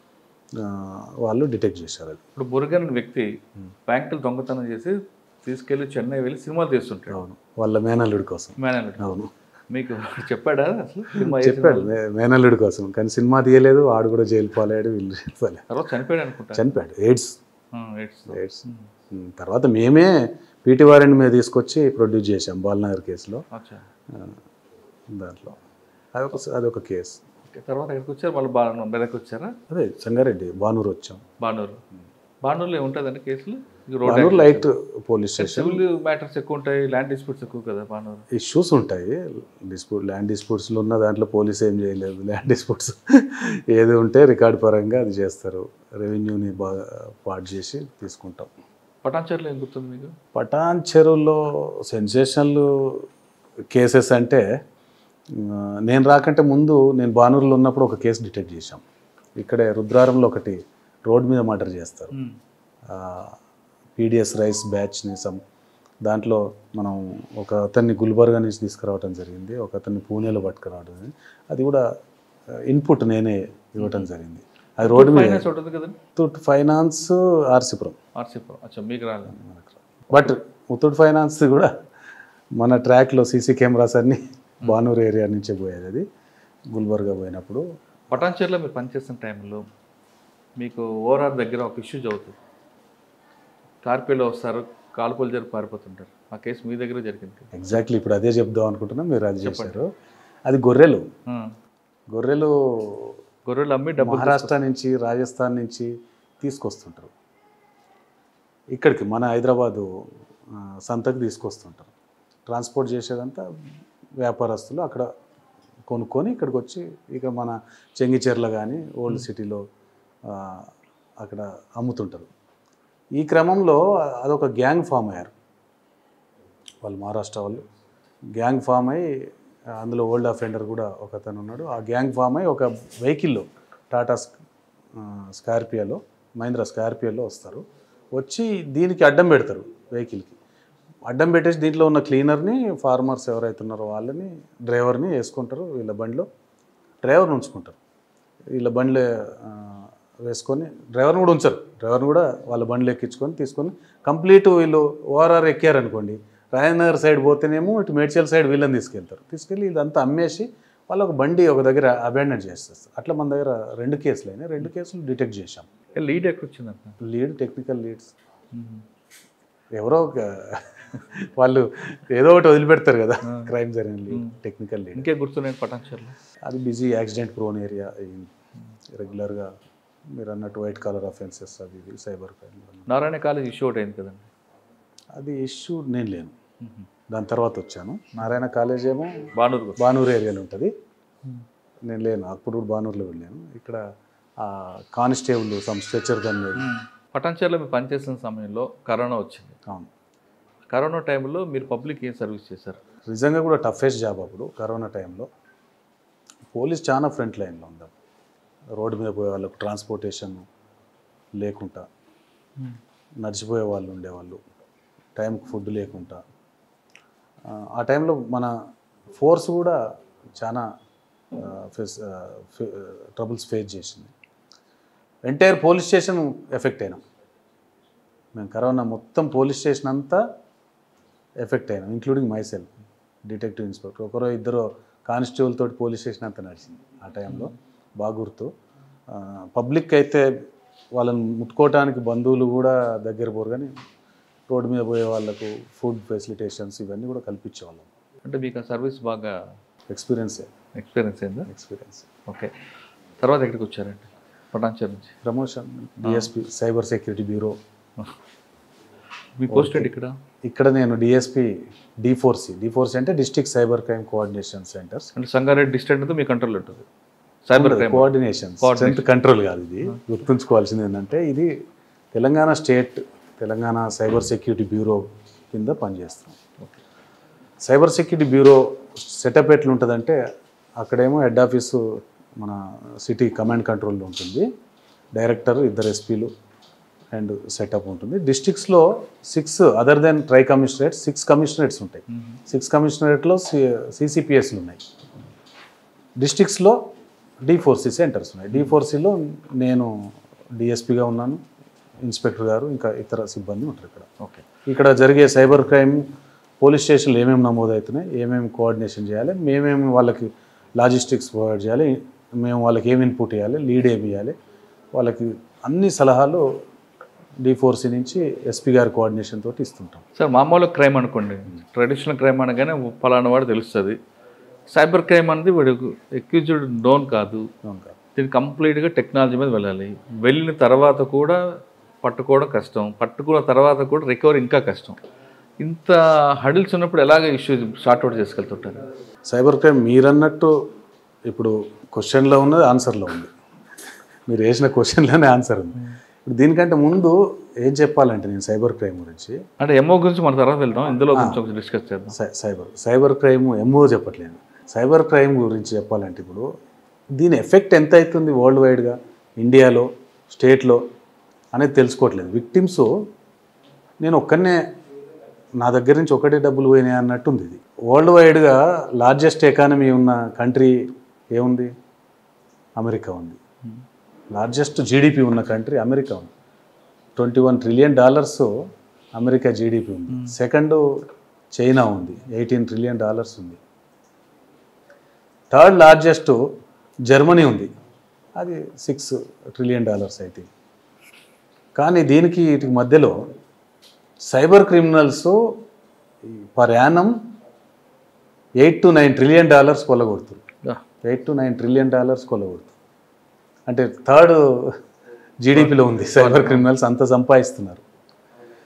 ఆ, వాళ్ళు డిటెక్ట్ చేశారు అది ఇప్పుడు మురుగన్ అనే వ్యక్తి బ్యాంకులు దొంగతనం చేసి తీసుకెళ్లి చెన్నై వెళ్ళి సినిమాలు తీస్తుంటాడు అవును వాళ్ళ మేనల్లుడి కోసం మేనేజర్ అవును మీకు చెప్పాడా అసలు సినిమా చెప్పాడు మే- మేనల్లుడి కోసం కానీ సినిమా తీయలేదు ఆడు కూడా జైలు పాలయ్యాడు వీళ్ళు జైలు పాలయ్యాడు తర్వాత చనిపోయాడు అనుకుంటా చనిపోయాడు ఎయిడ్స్ ఎయిడ్స్ ఎయిడ్స్ ఉమ్, తర్వాత మేమే పీటీ వారెంట్ మీద తీసుకొచ్చి ప్రొడ్యూస్ చేసాం బాలనగర్ కేసులో అచ్చా ఆ, దాంట్లో అదొక అదొక కేసు ఓకే తర్వాత ఎక్కడికి వచ్చారు మళ్ళీ బా మెదక్ వచ్చారా అదే సంగారెడ్డి బానూరు వచ్చాం బానూరు బానూరులో ఏముంటుందండి కేసులు ఇది road Banur light police station civil matters ఎక్కువ ఉంటాయి ల్యాండ్ డిస్ప్యూట్స్ ఎక్కువ కదా బానూరు ఇష్యూస్ ఉంటాయి డిస్ప్యూట్ ల్యాండ్ డిస్ప్యూట్స్లో ఉన్న దాంట్లో పోలీస్ ఏం చేయలేదు ల్యాండ్ డిస్ప్యూట్స్ ఏది ఉంటే రికార్డ్ పరంగా అది చేస్తారు రెవెన్యూని బాగా పాటు చేసి తీసుకుంటాం పటాన్చర్లో ఏం గుర్తుంది మీకు పటాన్ చెరువులో సెన్సేషనల్ కేసెస్ అంటే ఆ, నేను రాకంటే ముందు నేను బానూరులో ఉన్నప్పుడు ఒక కేసు డిటెక్ట్ చేశాం ఇక్కడే రుద్రారంలో ఒకటి రోడ్ మీద మర్డర్ చేస్తారు పీడిఎస్ రైస్ బ్యాచ్ని సమ్ దాంట్లో మనం ఒక అతన్ని గుల్బర్గా నుంచి తీసుకురావడం జరిగింది ఒక అతన్ని పూణేలో పట్టుకురావడం జరిగింది అది కూడా ఇన్పుట్ నేనే ఇవ్వటం జరిగింది అది రోడ్డు మీద ఫైనాన్స్ ఉంటుంది కదండి ముత్తూట్ ఫైనాన్స్ ఆర్సీపురం ఆర్సీపురం అచ్చా మీకు రాలేదు బట్ ముత్తూట్ ఫైనాన్స్ కూడా మన ట్రాక్లో సీసీ కెమెరాస్ అన్నీ బానూరు ఏరియా నుంచే పోయేది అది గుల్బర్గా పోయినప్పుడు పటాన్చర్లో మీరు పనిచేస్తున్న టైంలో మీకు ఓఆర్ఆర్ దగ్గర ఒక ఇష్యూ చదువుతుంది కార్పేలో వస్తారు కాలుపలు జరిపి పారిపోతుంటారు ఆ కేసు మీ దగ్గర జరిగింది ఎగ్జాక్ట్లీ ఇప్పుడు అదే చెప్దాం అనుకుంటున్నా మీరు అది చేశారు అది గొర్రెలు ఆ. గొర్రెలు గొర్రెలు అమ్మి డబ్బులు మహారాష్ట్ర నుంచి రాజస్థాన్ నుంచి తీసుకొస్తుంటారు ఇక్కడికి మన హైదరాబాదు ఆ, సంతకు తీసుకొస్తుంటారు ట్రాన్స్పోర్ట్ చేసేదంతా వ్యాపారస్తులు అక్కడ కొనుక్కొని ఇక్కడికి వచ్చి ఇక మన చెంగిచెర్ల కానీ ఓల్డ్ సిటీలో ఆ, అక్కడ అమ్ముతుంటారు ఈ క్రమంలో అదొక గ్యాంగ్ ఫామ్ అయ్యారు వాళ్ళు మహారాష్ట్ర వాళ్ళు గ్యాంగ్ ఫామ్ అయ్యి అందులో ఓల్డ్ అఫెండర్ కూడా ఒక అతను ఉన్నాడు ఆ గ్యాంగ్ ఫామ్ అయ్యి ఒక వెహికల్లో టాటా స్క్- ఆ, స్కార్పియోలో మహీంద్రా స్కార్పియోలో వస్తారు వచ్చి దీనికి అడ్డం పెడతారు వెహికల్కి అడ్డం పెట్టేసి దీంట్లో ఉన్న క్లీనర్ని ఫార్మర్స్ ఎవరైతే ఉన్నారో వాళ్ళని డ్రైవర్ని వేసుకుంటారు వీళ్ళ బండిలో డ్రైవర్ని ఉంచుకుంటారు వీళ్ళ బండ్లు ఆ, వేసుకొని డ్రైవర్ని కూడా ఉంచరు డ్రైవర్ని కూడా వాళ్ళ బండ్లు ఎక్కించుకొని తీసుకొని కంప్లీట్ వీళ్ళు ఓఆర్ఆర్ ఎక్కారనుకోండి రాయనగర్ సైడ్ పోతేనేమో ఇటు మేడ్చల్ సైడ్ వీళ్ళని తీసుకెళ్తారు తీసుకెళ్ళి ఇదంతా అమ్మేసి వాళ్ళు ఒక బండి ఒక దగ్గర అబాండన్ చేసేస్తారు అట్లా మన దగ్గర రెండు కేసులు అయినాయి రెండు కేసులు డిటెక్ట్ చేశాం లీడ్ ఎక్కడ వచ్చిందంట లీడ్ టెక్నికల్ లీడ్స్ ఎవరో ఒక వాళ్ళు ఏదో ఒకటి వదిలిపెడతారు కదా క్రైమ్ జరిగిన లీడ్ టెక్నికల్ లీడ్ ఇంకే గుర్తున్నాయి పటాన్చర్లో అది బిజీ యాక్సిడెంట్ ప్రోన్ ఏరియా రెగ్యులర్గా మీరు అన్నట్టు వైట్ కలర్ అఫెన్సెస్ అది ఇది cyber crime Narayana college issue ఒకటి అయింది కదండి అది ఇష్యూ నేను లేను దాని తర్వాత వచ్చాను నారాయణ కాలేజ్ ఏమో బానూరు బానూరు ఏరియాలో ఉంటుంది నేను లేను అప్పుడు బానూరులో వెళ్ళాను ఇక్కడ ఆ కానిస్టేబుల్ సమ్ స్ట్రెచర్ దాని మీద పటాన్చర్లో మీరు పనిచేసిన సమయంలో కరోనా వచ్చింది అవును కరోనా టైంలో మీరు పబ్లిక్ ఏం సర్వీస్ చేశారు నిజంగా కూడా టఫెస్ట్ జాబ్ అప్పుడు కరోనా టైంలో పోలీస్ చాలా ఫ్రంట్ లైన్లో ఉంది రోడ్డు మీద పోయే వాళ్ళకు ట్రాన్స్పోర్టేషన్ లేకుండా నడిచిపోయే వాళ్ళు ఉండేవాళ్ళు టైంకి ఫుడ్ లేకుండా ఆ, ఆ టైంలో మన ఫోర్స్ కూడా చాలా ఫేస్ ట్రబుల్స్ ఫేస్ చేసింది ఎంటైర్ పోలీస్ స్టేషన్ ఎఫెక్ట్ అయినాం మేము కరోనా మొత్తం పోలీస్ స్టేషన్ అంతా ఎఫెక్ట్ అయినాం including myself detective inspector ఒకరో ఇద్దరు కానిస్టేబుల్ తోటి పోలీస్ స్టేషన్ అంతా నడిచింది ఆ టైంలో బాగా గుర్తు పబ్లిక్ అయితే వాళ్ళని ముట్టుకోవటానికి బంధువులు కూడా దగ్గర పోరు కానీ రోడ్డు మీద పోయే వాళ్ళకు ఫుడ్ ఫెసిలిటేషన్స్ ఇవన్నీ కూడా కల్పించేవాళ్ళం అంటే మీకు ఆ సర్వీస్ బాగా ఎక్స్పీరియన్సే ఎక్స్పీరియన్స్ అయిందా ఎక్స్పీరియన్స్ ఓకే తర్వాత ఎక్కడికి వచ్చారండి పటాన్చర్ నుంచి promotion DSP cyber security bureau మీ పోస్ట్ ఏంటి ఇక్కడ ఇక్కడ నేను DSP D four C D four C అంటే district cyber crime coordination centres అంటే సంగారెడ్డి డిస్ట్రిక్ట్ అంతా మీ కంట్రోల్ ఉంటుంది cyber crime coordination strength control కాదు ఇది గుర్తుంచుకోవాల్సింది ఏంటంటే ఇది Telangana state Telangana cyber security bureau కింద పనిచేస్తాం సైబర్ సెక్యూరిటీ బ్యూరో సెటప్ ఎట్లా ఉంటుందంటే అక్కడేమో హెడ్ ఆఫీసు మన సిటీ కమాండ్ కంట్రోల్లో ఉంటుంది డైరెక్టర్ ఇద్దరు ఎస్పీలు అండ్ సెటప్ ఉంటుంది డిస్ట్రిక్ట్స్లో six other than tri commissionerates six commissionerates ఉంటాయి సిక్స్ కమిషనరేట్లో సిసిపిఎస్లు ఉన్నాయి డిస్ట్రిక్ట్స్లో డి ఫోర్ సి సెంటర్స్ ఉన్నాయి డి ఫోర్ సిలో నేను డిఎస్పిగా ఉన్నాను ఇన్స్పెక్టర్ గారు ఇంకా ఇతర సిబ్బంది ఉంటారు ఇక్కడ ఓకే ఇక్కడ జరిగే సైబర్ క్రైమ్ పోలీస్ స్టేషన్లు ఏమేమి నమోదవుతున్నాయి ఏమేమి కోఆర్డినేషన్ చేయాలి మేమేమి వాళ్ళకి లాజిస్టిక్స్ ప్రొవైడ్ చేయాలి మేము వాళ్ళకి ఏమి ఇన్పుట్ ఇవ్వాలి లీడ్ ఏమి ఇవ్వాలి వాళ్ళకి అన్ని సలహాలు డి ఫోర్ సి నుంచి ఎస్పీ గారి కోఆర్డినేషన్ తోటి ఇస్తుంటాం సార్ మామూలు క్రైమ్ అనుకోండి ట్రెడిషనల్ క్రైమ్ అనగానే ఫలానా వాడు తెలుస్తుంది సైబర్ క్రైమ్ అనేది వీడు ఎక్యూజ్డ్ నోన్ కాదు అవును కాదు. దీన్ని కంప్లీట్గా టెక్నాలజీ మీద వెళ్ళాలి వెళ్ళిన తర్వాత కూడా పట్టుకోవడం కష్టం పట్టుకున్న తర్వాత కూడా రికవరీ ఇంకా కష్టం ఇంత హడిల్స్ ఉన్నప్పుడు ఎలాగ ఇష్యూ సార్ట్అవుట్ చేసుకెళ్తుంటారు సైబర్ క్రైమ్ మీరన్నట్టు ఇప్పుడు క్వశ్చన్లో ఉన్నది ఆన్సర్లో ఉంది మీరు వేసిన క్వశ్చన్లోనే ఆన్సర్ ఉంది ఇప్పుడు దీనికంటే ముందు ఏం చెప్పాలంటే నేను సైబర్ క్రైమ్ గురించి అంటే ఎంఓ గురించి మన తర్వాత వెళ్దాం ఇందులో కొంచెం డిస్కస్ చేద్దాం సై- సైబర్ సైబర్ క్రైమ్ ఎంఓ చెప్పట్లేదు సైబర్ క్రైమ్ గురించి చెప్పాలంటే ఇప్పుడు దీని ఎఫెక్ట్ ఎంత అవుతుంది వరల్డ్ వైడ్గా ఇండియాలో స్టేట్లో అనేది తెలుసుకోవట్లేదు విక్టిమ్స్ నేను ఒక్కనే నా దగ్గర నుంచి ఒకటే డబ్బులు పోయినాయి అన్నట్టుంది ఇది వరల్డ్ వైడ్గా లార్జెస్ట్ ఎకానమీ ఉన్న కంట్రీ ఏముంది అమెరికా ఉంది లార్జెస్ట్ జీడిపి ఉన్న కంట్రీ అమెరికా ఉంది twenty one trillion dollars America GDP ఉంది సెకండ్ చైనా ఉంది ఎయిటీన్ ట్రిలియన్ డాలర్స్ ఉంది థర్డ్ లార్జెస్ట్ జర్మనీ ఉంది అది సిక్స్ ట్రిలియన్ డాలర్స్ అయితే కానీ దీనికి వీటికి మధ్యలో cyber criminals per annum eight to nine trillion dollars కొల్లగొడుతుంది eight to nine trillion dollars కొల్లగొడుతుంది అంటే థర్డ్ జీడిపిలో ఉంది సైబర్ క్రిమినల్స్ అంత సంపాదిస్తున్నారు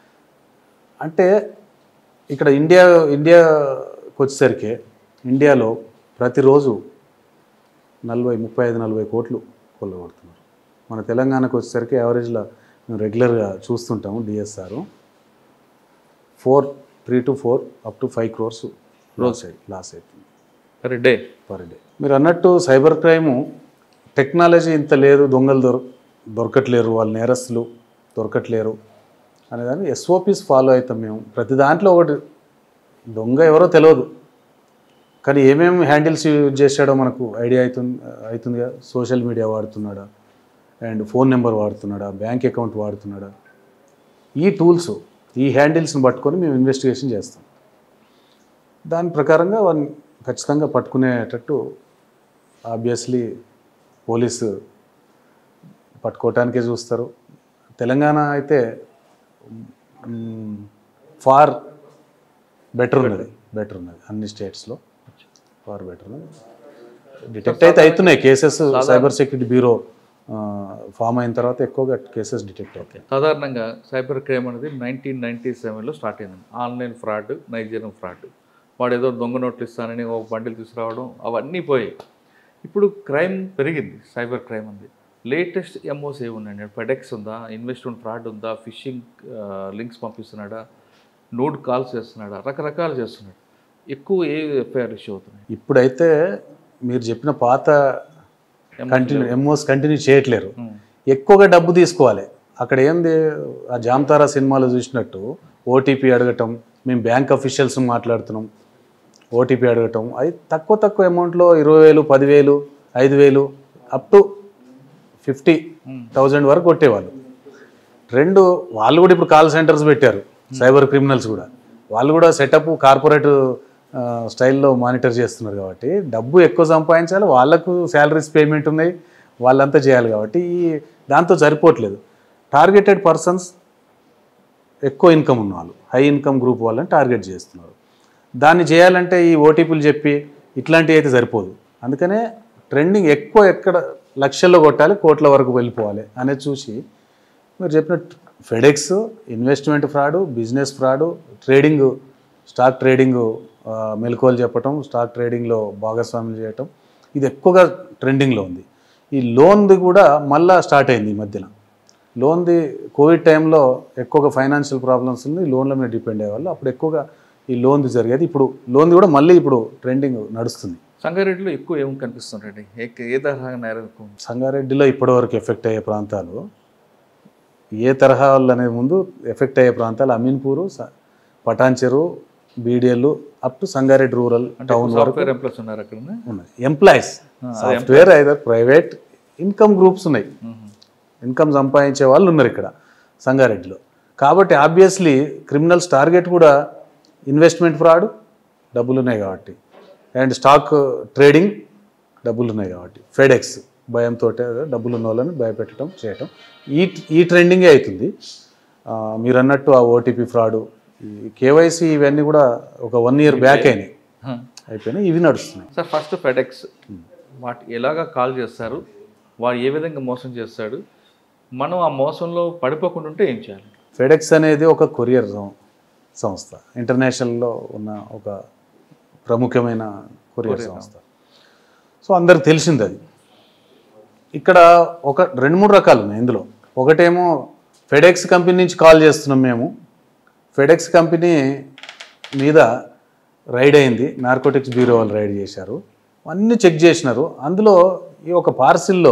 అంటే ఇక్కడ ఇండియా ఇండియాకి వచ్చేసరికి ఇండియాలో ప్రతిరోజు నలభై ముప్పై ఐదు నలభై కోట్లు కొల్లగొడుతున్నారు మన తెలంగాణకు వచ్చేసరికి యావరేజ్లో మేము రెగ్యులర్గా చూస్తుంటాము DSR four three two four up to five crores loss loss అవుతుంది పర్ డే పర్ డే మీరు అన్నట్టు సైబర్ క్రైము టెక్నాలజీ ఇంత లేదు దొంగలు దొర దొరకట్లేరు వాళ్ళ నేరస్తులు దొరకట్లేరు అనేదాన్ని ఎస్ఓపీస్ ఫాలో అవుతాం మేము ప్రతి దాంట్లో ఒకటి దొంగ ఎవరో తెలియదు కానీ ఏమేమి హ్యాండిల్స్ యూజ్ చేశాడో మనకు ఐడియా అవుతుంది అవుతుందిగా సోషల్ మీడియా వాడుతున్నాడా అండ్ ఫోన్ నెంబర్ వాడుతున్నాడా బ్యాంక్ అకౌంట్ వాడుతున్నాడా ఈ టూల్స్ ఈ హ్యాండిల్స్ని పట్టుకొని మేము ఇన్వెస్టిగేషన్ చేస్తాం దాని ప్రకారంగా వాడిని ఖచ్చితంగా పట్టుకునేటట్టు ఆబ్వియస్లీ పోలీసు పట్టుకోవటానికే చూస్తారు తెలంగాణ అయితే ఫార్ బెటర్ ఉన్నది బెటర్ ఉన్నది అన్ని స్టేట్స్లో ఫార్ బెటర్ ఉన్నది డిటెక్ట్ అయితే అవుతున్నాయి cases cyber security bureau form అయిన తర్వాత ఎక్కువగా కేసెస్ డిటెక్ట్ అవుతాయి సాధారణంగా సైబర్ క్రైమ్ అనేది నైన్టీన్ నైన్టీ సెవెన్లో స్టార్ట్ అయింది ఆన్లైన్ ఫ్రాడ్ నైజీరియన్ ఫ్రాడ్ వాడు ఏదో దొంగ నోట్లు ఇస్తానని ఒక బండిల్ తీసుకురావడం అవన్నీ పోయాయి ఇప్పుడు క్రైమ్ పెరిగింది సైబర్ క్రైమ్ ఉంది లేటెస్ట్ ఎంఓస్ ఏమున్నాయండి ఫెడెక్స్ ఉందా ఇన్వెస్ట్మెంట్ ఫ్రాడ్ ఉందా ఫిషింగ్ లింక్స్ పంపిస్తున్నాడా నోడ్ కాల్స్ చేస్తున్నాడా రకరకాలు చేస్తున్నాడు ఎక్కువ ఏ ఎఫ్ఐఆర్ ఇష్యూ అవుతున్నాయి ఇప్పుడైతే మీరు చెప్పిన పాత కంటిన్యూ ఎంఓస్ కంటిన్యూ చేయట్లేరు Hmm. ఎక్కువగా డబ్బు తీసుకోవాలి అక్కడ ఏంది ఆ జామ్తారా సినిమాలో చూసినట్టు ఓటీపీ అడగటం మేము బ్యాంక్ అఫీషియల్స్ మాట్లాడుతున్నాం ఓటీపీ అడగటం అది తక్కువ తక్కువ అమౌంట్లో ఇరవై వేలు పదివేలు ఐదు వేలు అప్ టు ఫిఫ్టీ థౌజండ్ వరకు కొట్టేవాళ్ళు రెండు వాళ్ళు కూడా ఇప్పుడు కాల్ సెంటర్స్ పెట్టారు సైబర్ క్రిమినల్స్ కూడా వాళ్ళు కూడా సెటప్ కార్పొరేట్ స్టైల్లో మానిటర్ చేస్తున్నారు కాబట్టి డబ్బు ఎక్కువ సంపాదించాలి వాళ్ళకు శాలరీస్ పేమెంట్ ఉన్నాయి వాళ్ళంతా చేయాలి కాబట్టి ఈ దాంతో సరిపోవట్లేదు టార్గెటెడ్ పర్సన్స్ ఎక్కువ ఇన్కమ్ ఉన్న వాళ్ళు హై ఇన్కమ్ గ్రూప్ వాళ్ళని టార్గెట్ చేస్తున్నారు దాన్ని చేయాలంటే ఈ ఓటీపీలు చెప్పి ఇట్లాంటివి అయితే సరిపోదు అందుకనే ట్రెండింగ్ ఎక్కువ ఎక్కడ లక్షల్లో కొట్టాలి కోట్ల వరకు వెళ్ళిపోవాలి అనేది చూసి మీరు చెప్పిన FedEx investment fraud business fraud trading stock trading మెలకువలు చెప్పటం స్టాక్ ట్రేడింగ్లో భాగస్వామ్యం చేయటం ఇది ఎక్కువగా ట్రెండింగ్లో ఉంది ఈ లోన్ది కూడా మళ్ళా స్టార్ట్ అయింది ఈ మధ్యన లోన్ది కోవిడ్ టైంలో ఎక్కువగా ఫైనాన్షియల్ ప్రాబ్లమ్స్ ఉంది లోన్ల మీద డిపెండ్ అయ్యేవాళ్ళు అప్పుడు ఎక్కువగా ఈ లోన్ది జరిగేది ఇప్పుడు లోన్ది కూడా మళ్ళీ ఇప్పుడు ట్రెండింగ్ నడుస్తుంది సంగారెడ్డిలో ఎక్కువ ఏం కనిపిస్తుందండి ఏ ఏ తరహా నేరం ఎక్కువ ఉంది? సంగారెడ్డిలో ఇప్పటివరకు ఎఫెక్ట్ అయ్యే ప్రాంతాలు ఏ తరహా వాళ్ళు అనే ముందు ఎఫెక్ట్ అయ్యే ప్రాంతాలు అమీన్పూరు స- Patancheru BDL up to Sangareddy rural town వరకు సాఫ్ట్వేర్ ఎంప్లాయీస్ ఉన్నారు అక్కడ ఉన్నాయి employees software either private income groups ఉన్నాయి ఇన్కమ్ సంపాదించే వాళ్ళు ఉన్నారు ఇక్కడ సంగారెడ్డిలో కాబట్టి ఆబ్వియస్లీ క్రిమినల్స్ టార్గెట్ కూడా ఇన్వెస్ట్మెంట్ ఫ్రాడ్ డబ్బులు ఉన్నాయి కాబట్టి అండ్ స్టాక్ ట్రేడింగ్ డబ్బులు ఉన్నాయి కాబట్టి ఫెడెక్స్ భయంతో డబ్బులు ఉన్న వాళ్ళని భయపెట్టడం చేయటం ఈ ఈ ట్రెండింగే అవుతుంది ఆ, మీరు అన్నట్టు ఆ ఓటీపీ ఫ్రాడు ఈ కేవైసీ ఇవన్నీ కూడా ఒక వన్ ఇయర్ బ్యాక్ అయినాయి అయిపోయినాయి ఇవి నడుస్తున్నాయి సార్ ఫస్ట్ ఫెడెక్స్ వాటి ఎలాగా కాల్ చేస్తారు వాడు ఏ విధంగా మోసం చేస్తాడు మనం ఆ మోసంలో పడిపోకుండా ఉంటే ఏం చేయాలి ఫెడెక్స్ అనేది ఒక కొరియర్ సం- సంస్థ ఇంటర్నేషనల్లో ఉన్న ఒక ప్రముఖమైన కొరియర్ సంస్థ సో అందరికి తెలిసింది అది ఇక్కడ ఒక రెండు మూడు రకాలు ఉన్నాయి ఇందులో ఒకటేమో ఫెడెక్స్ కంపెనీ నుంచి కాల్ చేస్తున్నాం మేము ఫెడెక్స్ కంపెనీ మీద రైడ్ అయింది నార్కోటిక్స్ బ్యూరో వాళ్ళు రైడ్ చేశారు అన్నీ చెక్ చేసినారు అందులో ఈ ఒక పార్సిల్లో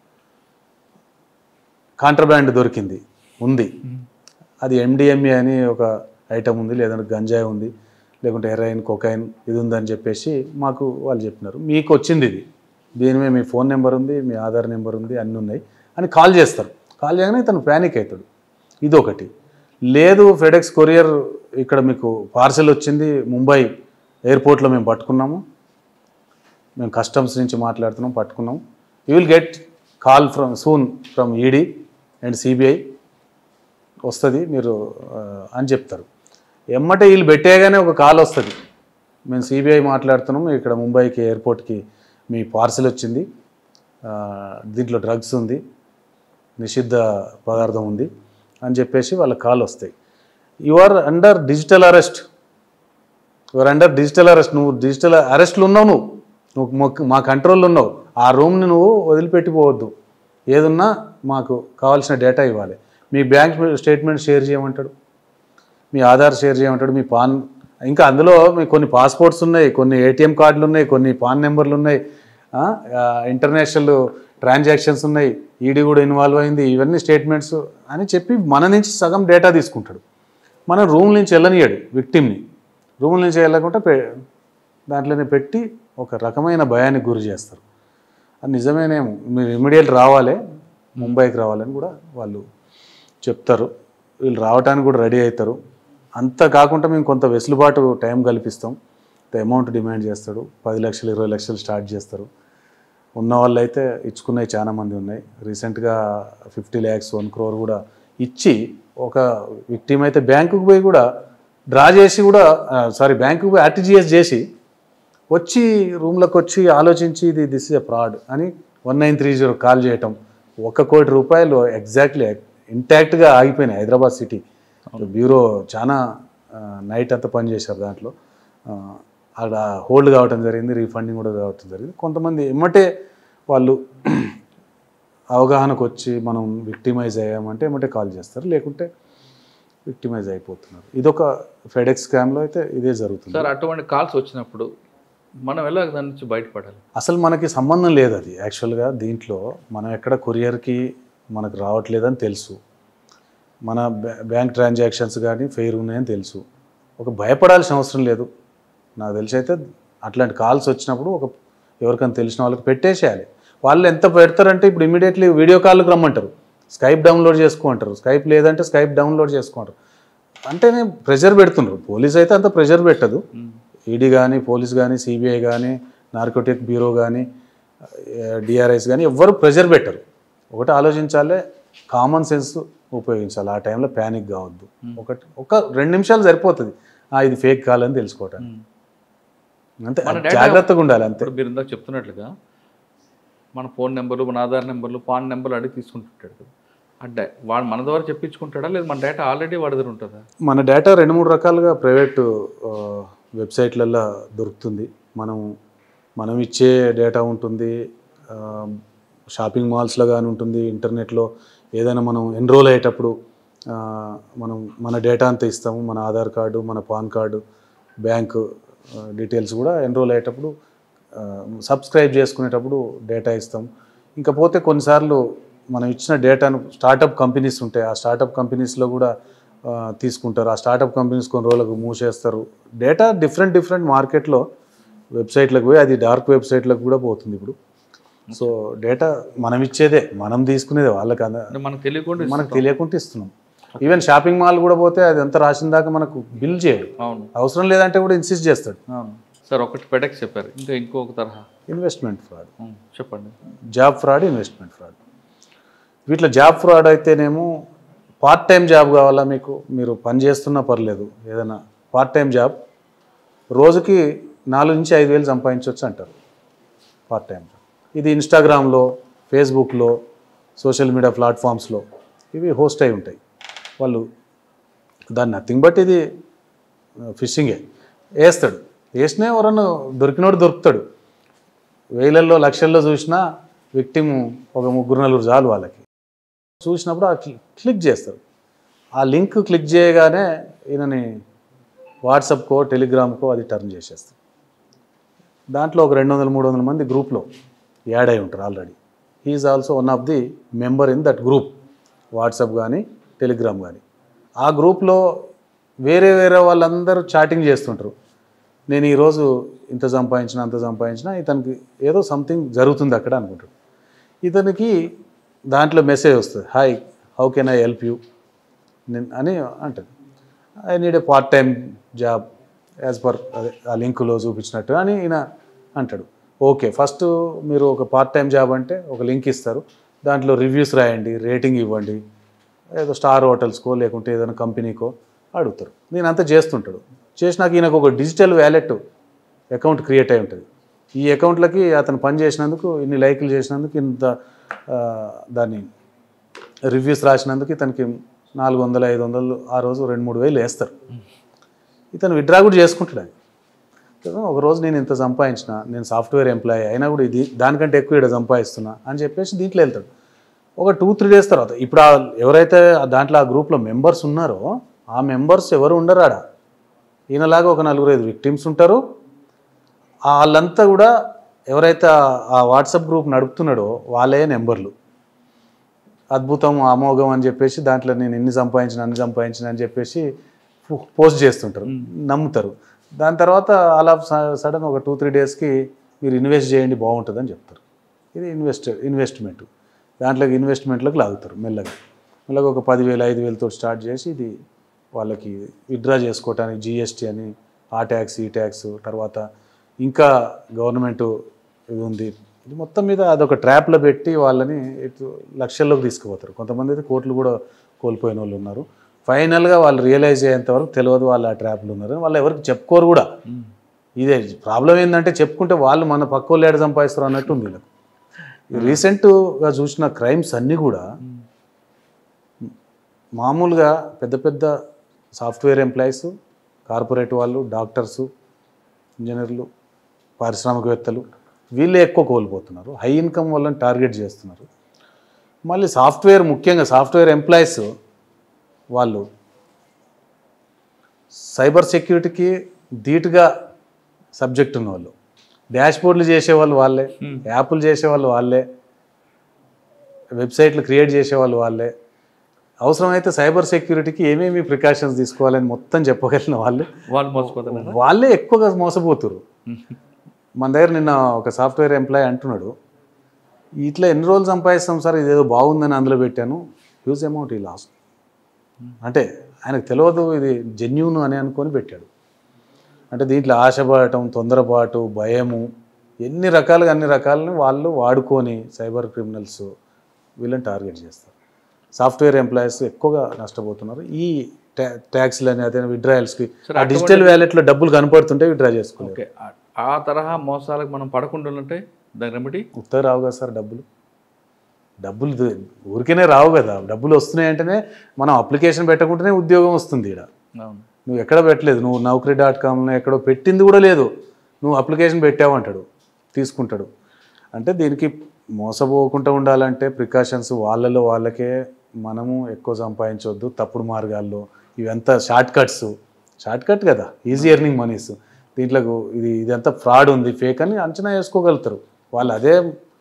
కాంట్రబ్యాండ్ దొరికింది ఉంది అది ఎండిఎంఏ అని ఒక ఐటమ్ ఉంది లేదంటే గంజాయి ఉంది లేకుంటే హెరాయిన్ కొకైన్ ఇది ఉందని చెప్పేసి మాకు వాళ్ళు చెప్పినారు మీకు వచ్చింది ఇది దీని మీద మీ ఫోన్ నెంబర్ ఉంది మీ ఆధార్ నెంబర్ ఉంది అన్నీ ఉన్నాయి అని కాల్ చేస్తారు కాల్ చేయగానే తను ప్యానిక్ అవుతాడు ఇది ఒకటి లేదు ఫెడెక్స్ కొరియర్ ఇక్కడ మీకు పార్సెల్ వచ్చింది ముంబై ఎయిర్పోర్ట్లో మేము పట్టుకున్నాము మేము కస్టమ్స్ నుంచి మాట్లాడుతున్నాం పట్టుకున్నాం you will get call from soon from ED and CBI వస్తుంది మీరు ఆ, అని చెప్తారు ఎమ్మటే వీళ్ళు పెట్టేగానే ఒక కాల్ వస్తుంది మేము సిబిఐ మాట్లాడుతున్నాం ఇక్కడ ముంబైకి ఎయిర్పోర్ట్కి మీ పార్సిల్ వచ్చింది ఆ, దీంట్లో డ్రగ్స్ ఉంది నిషిద్ధ పదార్థం ఉంది అని చెప్పేసి వాళ్ళ కాల్ వస్తాయి you are under digital arrest your under digital arrest నువ్వు డిజిటల్ అరెస్ట్లో ఉన్నావు నువ్వు నువ్వు మొక్- మా కంట్రోల్లో ఉన్నావు ఆ రూమ్ని నువ్వు వదిలిపెట్టిపోవద్దు ఏదున్నా మాకు కావాల్సిన డేటా ఇవ్వాలి మీ బ్యాంక్ స్టేట్మెంట్ షేర్ చేయమంటాడు మీ ఆధార్ షేర్ చేయమంటాడు మీ పాన్ ఇంకా అందులో మీ కొన్ని పాస్పోర్ట్స్ ఉన్నాయి కొన్ని ఏటీఎం కార్డులు ఉన్నాయి కొన్ని పాన్ నెంబర్లు ఉన్నాయి ఆ, ఆ, ఇంటర్నేషనల్ ట్రాన్సాక్షన్స్ ఉన్నాయి ఈడీ కూడా ఇన్వాల్వ్ అయింది ఇవన్నీ స్టేట్మెంట్స్ అని చెప్పి మన నుంచి సగం డేటా తీసుకుంటాడు మనం రూమ్ నుంచి వెళ్ళనియాడు విక్టిమ్ని రూమ్ నుంచి వెళ్ళకుండా పె దాంట్లోనే పెట్టి ఒక రకమైన భయానికి గురి చేస్తారు అది నిజమేనేమో మీరు ఇమీడియట్ రావాలి ముంబైకి రావాలని కూడా వాళ్ళు చెప్తారు వీళ్ళు రావడానికి కూడా రెడీ అవుతారు అంత కాకుండా మేము కొంత వెసులుబాటు టైం కల్పిస్తాం అమౌంట్ డిమాండ్ చేస్తాడు పది లక్షలు ఇరవై లక్షలు స్టార్ట్ చేస్తారు ఉన్న వాళ్ళు అయితే ఇచ్చుకున్నవి చాలా మంది ఉన్నాయి రీసెంట్గా ఫిఫ్టీ ల్యాక్స్ వన్ క్రోర్ కూడా ఇచ్చి ఒక విక్టిమ్ అయితే బ్యాంకుకు పోయి కూడా డ్రా చేసి కూడా సారీ బ్యాంకుకు పోయి ఆర్టీజీఎస్ చేసి వచ్చి రూమ్లోకి వచ్చి ఆలోచించి ఇది దిస్ ఇస్ ఎ ఫ్రాడ్ అని one nine three zero call చేయటం ఒక కోటి రూపాయలు ఎగ్జాక్ట్లీ ఇంటాక్ట్గా ఆగిపోయినాయి హైదరాబాద్ సిటీ బ్యూరో చాలా నైట్ అంతా పనిచేశారు దాంట్లో ఆ, అక్కడ హోల్డ్ కావటం జరిగింది రీఫండింగ్ కూడా కావటం జరిగింది కొంతమంది ఎమ్మటే వాళ్ళు అవగాహనకు వచ్చి మనం విక్టిమైజ్ అయ్యామంటే ఎమ్మటే కాల్ చేస్తారు లేకుంటే విక్టిమైజ్ అయిపోతున్నారు ఇదొక ఫెడెక్స్ స్కామ్లో అయితే ఇదే జరుగుతుంది సార్ అటువంటి కాల్స్ వచ్చినప్పుడు మనం ఎలా దాని నుంచి బయటపడాలి అసలు మనకి సంబంధం లేదు అది యాక్చువల్గా దీంట్లో మనం ఎక్కడ కొరియర్కి మనకు రావట్లేదని తెలుసు మన బ్యా- బ్యాంక్ ట్రాన్సాక్షన్స్ కానీ ఫెయిర్ ఉన్నాయని తెలుసు ఒక భయపడాల్సిన అవసరం లేదు నాకు తెలిసి అయితే అట్లాంటి కాల్స్ వచ్చినప్పుడు ఒక ఎవరికైనా తెలిసిన వాళ్ళకి పెట్టేసేయాలి వాళ్ళు ఎంత పెడతారంటే ఇప్పుడు ఇమీడియట్లీ వీడియో కాల్కి రమ్మంటారు స్కైప్ డౌన్లోడ్ చేసుకోమంటారు స్కైప్ లేదంటే స్కైప్ డౌన్లోడ్ చేసుకుంటారు అంటేనే ప్రెషర్ పెడుతున్నారు పోలీస్ అయితే అంత ప్రెషర్ పెట్టదు ఈడీ కానీ పోలీస్ కానీ సిబిఐ కానీ నార్కోటిక్ బ్యూరో కానీ డిఆర్ఐస్ కానీ ఎవ్వరు ప్రెషర్ పెట్టరు ఒకటి ఆలోచించాలి కామన్ సెన్స్ ఉపయోగించాలి ఆ టైంలో ప్యానిక్ కావద్దు ఒకటి ఒక రెండు నిమిషాలు సరిపోతుంది ఆ, ఇది ఫేక్ కాలని తెలుసుకోవటానికి అంతే మన data- జాగ్రత్తగా ఉండాలి అంతే ఇప్పుడు మీరు ఇందాక చెప్తున్నట్లుగా మన ఫోన్ నెంబర్లు మన ఆధార్ నెంబర్లు పాన్ నెంబర్లు అడిగి తీసుకుంటుంటాడు కదా అంటే వాడు మన ద్వారా చెప్పించుకుంటాడా లేదా మన డేటా ఆల్రెడీ వాడి దగ్గర ఉంటుందా మన డేటా రెండు మూడు రకాలుగా ప్రైవేటు వెబ్సైట్లలో దొరుకుతుంది మనం మనం ఇచ్చే డేటా ఉంటుంది ఆ, షాపింగ్ మాల్స్లో కానీ ఉంటుంది ఇంటర్నెట్లో ఏదైనా మనం ఎన్రోల్ అయ్యేటప్పుడు ఆ, మనం మన డేటా అంతా ఇస్తాము మన ఆధార్ కార్డు మన పాన్ కార్డు బ్యాంకు ఆ, డీటెయిల్స్ కూడా ఎన్రోల్ అయ్యేటప్పుడు ఆ, సబ్స్క్రైబ్ చేసుకునేటప్పుడు డేటా ఇస్తాం ఇంకా పోతే కొన్నిసార్లు మనం ఇచ్చిన డేటాను స్టార్టప్ కంపెనీస్ ఉంటాయి ఆ స్టార్టప్ కంపెనీస్లో కూడా ఆ, తీసుకుంటారు ఆ స్టార్టప్ కంపెనీస్ కొన్ని రోజులకు మూసేస్తారు డేటా డిఫరెంట్ డిఫరెంట్ మార్కెట్లో వెబ్సైట్లకు పోయి అది డార్క్ వెబ్సైట్లకు కూడా పోతుంది ఇప్పుడు సో డేటా మనం ఇచ్చేదే మనం తీసుకునేదే వాళ్ళకి అంద అంటే మనకు తెలియకుండా మనకు తెలియకుండా ఇస్తున్నాం ఈవెన్ షాపింగ్ మాల్ కూడా పోతే అది ఎంత రాసిన దాకా మనకు బిల్ చేయడు అవును అవసరం లేదంటే కూడా ఇన్సిస్ట్ చేస్తాడు అవును సార్ ఒకటి పెడెక్స్ చెప్పారు ఇంకా ఇంకొక తరహా ఇన్వెస్ట్మెంట్ ఫ్రాడ్ ఉం, చెప్పండి జాబ్ ఫ్రాడ్ ఇన్వెస్ట్మెంట్ ఫ్రాడ్ వీటిలో జాబ్ ఫ్రాడ్ అయితేనేమో పార్ట్ టైం జాబ్ కావాలా మీకు మీరు పని చేస్తున్నా పర్లేదు ఏదైనా పార్ట్ టైం జాబ్ రోజుకి నాలుగు నుంచి ఐదు వేలు సంపాదించవచ్చు అంటారు పార్ట్ టైం జాబ్ ఇది ఇన్స్టాగ్రామ్లో ఫేస్బుక్లో సోషల్ మీడియా ప్లాట్ఫామ్స్లో ఇవి హోస్ట్ అయి ఉంటాయి వాళ్ళు దాన్ని నథింగ్ బట్ ఇది ఫిషింగే వేస్తాడు వేసినా ఎవరన్నా దొరికినోడు దొరుకుతాడు వేలల్లో లక్షల్లో చూసినా విక్టిమ్ ఒక ముగ్గురు నలుగురు చాలు వాళ్ళకి చూసినప్పుడు ఆ క్లి- క్లిక్ చేస్తారు ఆ లింక్ క్లిక్ చేయగానే ఈయనని వాట్సాప్కో టెలిగ్రామ్కో అది టర్న్ చేసేస్తారు దాంట్లో ఒక రెండు వందల మూడు వందల మంది గ్రూప్లో యాడ్ అయి ఉంటారు already he is also one of the member in that group WhatsApp కానీ టెలిగ్రామ్ కానీ ఆ గ్రూప్లో వేరే వేరే వాళ్ళందరూ చాటింగ్ చేస్తుంటారు నేను ఈరోజు ఇంత సంపాదించిన అంత సంపాదించిన ఇతనికి ఏదో సంథింగ్ జరుగుతుంది అక్కడ అనుకుంటాడు ఇతనికి దాంట్లో మెసేజ్ వస్తుంది hi how can I help you నేను అని అంటది I need a part time job as per అదే ఆ లింకులో చూపించినట్టు అని ఈయన అంటాడు ఓకే ఫస్ట్ మీరు ఒక పార్ట్ టైం జాబ్ అంటే ఒక లింక్ ఇస్తారు దాంట్లో రివ్యూస్ రాయండి రేటింగ్ ఇవ్వండి ఏదో స్టార్ హోటల్స్కో లేకుంటే ఏదైనా కంపెనీకో అడుగుతారు నేను అంతా చేస్తుంటాడు చేసినాక ఈయనకు ఒక డిజిటల్ వ్యాలెట్ అకౌంట్ క్రియేట్ అయి ఉంటుంది ఈ అకౌంట్లకి అతను పని చేసినందుకు ఇన్ని లైకులు చేసినందుకు ఇంత ఆ, దాన్ని రివ్యూస్ రాసినందుకు ఇతనికి నాలుగు వందలు ఐదు వందలు ఆ రోజు రెండు మూడు వేలు వేస్తారు ఇతను విడ్రా కూడా చేసుకుంటాడు అది కదా, ఒక రోజు నేను ఇంత సంపాదించిన నేను సాఫ్ట్వేర్ ఎంప్లాయీ అయినా కూడా ఇది దానికంటే ఎక్కువ ఇక్కడ సంపాదిస్తున్నా అని చెప్పేసి దీంట్లో వెళ్తాడు ఒక టూ త్రీ డేస్ తర్వాత ఇప్పుడు ఆ ఎవరైతే ఆ దాంట్లో ఆ గ్రూప్లో మెంబర్స్ ఉన్నారో ఆ మెంబర్స్ ఎవరు ఉండరు ఆడ ఈయనలాగా ఒక నలుగురు ఐదు విక్టిమ్స్ ఉంటారు ఆ వాళ్ళంతా కూడా ఎవరైతే ఆ- ఆ వాట్సాప్ గ్రూప్ నడుపుతున్నాడో వాళ్ళే నెంబర్లు అద్భుతం అమోఘం అని చెప్పేసి దాంట్లో నేను ఎన్ని సంపాదించిన అన్ని సంపాదించిన అని చెప్పేసి పో- పోస్ట్ చేస్తుంటారు నమ్ముతారు దాని తర్వాత అలా సడన్ ఒక టూ త్రీ డేస్కి మీరు ఇన్వెస్ట్ చేయండి బాగుంటుందని చెప్తారు ఇది ఇన్వెస్ట్ ఇన్వెస్ట్మెంట్ దాంట్లోకి ఇన్వెస్ట్మెంట్లోకి లాగుతారు మెల్లగా మెల్లగా ఒక పదివేలు ఐదు వేలతో స్టార్ట్ చేసి ఇది వాళ్ళకి విత్డ్రా చేసుకోవటానికి జిఎస్టీ అని ఆ ట్యాక్స్ ఈ ట్యాక్స్ తర్వాత ఇంకా గవర్నమెంట్ ఇది ఉంది ఇది మొత్తం మీద అదొక ట్రాప్లో పెట్టి వాళ్ళని ఇటు లక్షల్లోకి తీసుకుపోతారు కొంతమంది అయితే కోట్లు కూడా కోల్పోయిన వాళ్ళు ఉన్నారు ఫైనల్గా వాళ్ళు రియలైజ్ అయ్యేంత వరకు తెలియదు వాళ్ళు ఆ ట్రాప్లు ఉన్నారు వాళ్ళు ఎవరికి చెప్పుకోరు కూడా ఇదే ప్రాబ్లం ఏంటంటే చెప్పుకుంటే వాళ్ళు మన పక్క వాళ్ళు ఏడ సంపాదిస్తారు అన్నట్టు ఉంది వీళ్ళకు రీసెంట్గా చూసిన క్రైమ్స్ అన్నీ కూడా మామూలుగా పెద్ద పెద్ద సాఫ్ట్వేర్ ఎంప్లాయీస్ కార్పొరేట్ వాళ్ళు డాక్టర్సు ఇంజనీర్లు పారిశ్రామికవేత్తలు వీళ్ళే ఎక్కువ కోల్పోతున్నారు హై ఇన్కమ్ వాళ్ళని టార్గెట్ చేస్తున్నారు మళ్ళీ సాఫ్ట్వేర్ ముఖ్యంగా సాఫ్ట్వేర్ ఎంప్లాయీస్ వాళ్ళు సైబర్ సెక్యూరిటీకి ధీటుగా సబ్జెక్ట్ ఉన్న వాళ్ళు డాష్ బోర్డులు చేసేవాళ్ళు వాళ్ళే యాప్లు చేసేవాళ్ళు వాళ్ళే వెబ్సైట్లు క్రియేట్ చేసేవాళ్ళు వాళ్ళే అవసరమైతే సైబర్ సెక్యూరిటీకి ఏమేమి ప్రికాషన్స్ తీసుకోవాలని మొత్తం చెప్పగలిగిన వాళ్ళు వాళ్ళు మోసపోతున్నారు వాళ్ళే ఎక్కువగా మోసపోతురు మన దగ్గర నిన్న ఒక సాఫ్ట్వేర్ ఎంప్లాయీ అంటున్నాడు ఇట్లా ఎన్ని రోజులు సంపాదిస్తాం సార్ ఇదేదో బాగుందని అందులో పెట్టాను హ్యూజ్ అమౌంట్ ఈ లాస్ట్ అంటే ఆయనకు తెలియదు ఇది జెన్యున్ అని అనుకొని పెట్టాడు అంటే దీంట్లో ఆశపడటం తొందరపాటు భయము ఎన్ని రకాలుగా అన్ని రకాలని వాళ్ళు వాడుకొని సైబర్ క్రిమినల్స్ వీళ్ళని టార్గెట్ చేస్తారు సాఫ్ట్వేర్ ఎంప్లాయీస్ ఎక్కువగా నష్టపోతున్నారు ఈ ట్యా ట్యాక్స్లని అదే విడ్రాయల్స్కి ఆ డిజిటల్ వ్యాలెట్లో డబ్బులు కనపడుతుంటే విడ్రా చేసుకోలేదు ఓకే ఆ- ఆ తరహా మోసాలకు మనం పడకుండా ఉంటే దాని రెమెడీ ఉత్తర రావు కదా సార్ డబ్బులు డబ్బులు ద- ఊరికేనే రావు కదా డబ్బులు వస్తున్నాయంటేనే మనం అప్లికేషన్ పెట్టకుంటేనే ఉద్యోగం వస్తుంది ఇక్కడ అవును నువ్వు ఎక్కడ పెట్టలేదు నువ్వు నౌకరీ డాట్ కామ్లో ఎక్కడో పెట్టింది కూడా లేదు నువ్వు అప్లికేషన్ పెట్టావు అంటాడు తీసుకుంటాడు అంటే దీనికి మోసపోకుండా ఉండాలంటే ప్రికాషన్స్ వాళ్ళలో వాళ్ళకే మనము ఎక్కువ సంపాదించవద్దు తప్పుడు మార్గాల్లో ఇవంతా షార్ట్ కట్స్ షార్ట్ కట్ కదా ఈజీ ఎర్నింగ్ మనీస్ దీంట్లో ఇది ఇదంతా ఫ్రాడ్ ఉంది ఫేక్ అని అంచనా వేసుకోగలుగుతారు వాళ్ళు అదే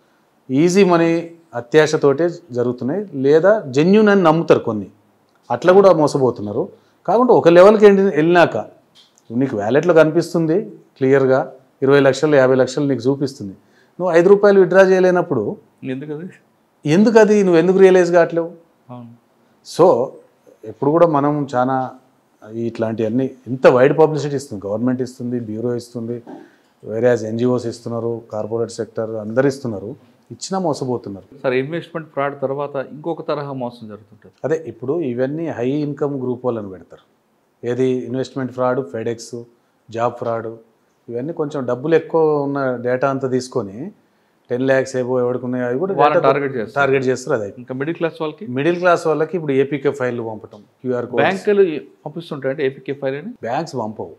ఈజీ మనీ అత్యాశతోటే జరుగుతున్నాయి లేదా జెన్యున్ అని నమ్ముతారు కొన్ని అట్లా కూడా మోసపోతున్నారు కాకుండా ఒక లెవెల్కి వెళ్ళి వెళ్ళినాక నీకు వ్యాలెట్లో కనిపిస్తుంది క్లియర్గా ఇరవై లక్షలు యాభై లక్షలు నీకు చూపిస్తుంది నువ్వు ఐదు రూపాయలు విత్డ్రా చేయలేనప్పుడు ఎందుకు అది ఎందుకు అది నువ్వు ఎందుకు రియలైజ్ కావట్లేవు అవును సో ఎప్పుడు కూడా మనం చాలా ఇట్లాంటివన్నీ ఇంత వైడ్ పబ్లిసిటీ ఇస్తుంది గవర్నమెంట్ ఇస్తుంది బ్యూరో ఇస్తుంది వేరే ఎన్జిఓస్ ఇస్తున్నారు కార్పొరేట్ సెక్టర్ అందరు ఇస్తున్నారు ఇచ్చినా మోసపోతున్నారు సార్ ఇన్వెస్ట్మెంట్ ఫ్రాడ్ తర్వాత ఇంకొక తరహా మోసం జరుగుతుంటుంది అదే ఇప్పుడు ఇవన్నీ హై ఇన్కమ్ గ్రూప్ వాళ్ళని పెడతారు ఏది investment fraud FedEx job fraud ఇవన్నీ కొంచెం డబ్బులు ఎక్కువ ఉన్న డేటా అంతా తీసుకొని టెన్ ల్యాక్స్ ఏవో ఎవడుకున్నాయి అవి కూడా వాళ్ళని data టార్గెట్ చేస్తారు టార్గెట్ చేస్తారు అది ఇంకా మిడిల్ క్లాస్ వాళ్ళకి మిడిల్ క్లాస్ వాళ్ళకి ఇప్పుడు ఏపీకే ఫైల్ పంపటం క్యూఆర్ కోడ్ బ్యాంకులు పంపిస్తుంటాయంటే ఏపీకే ఫైల్ అని బ్యాంక్స్ పంపవు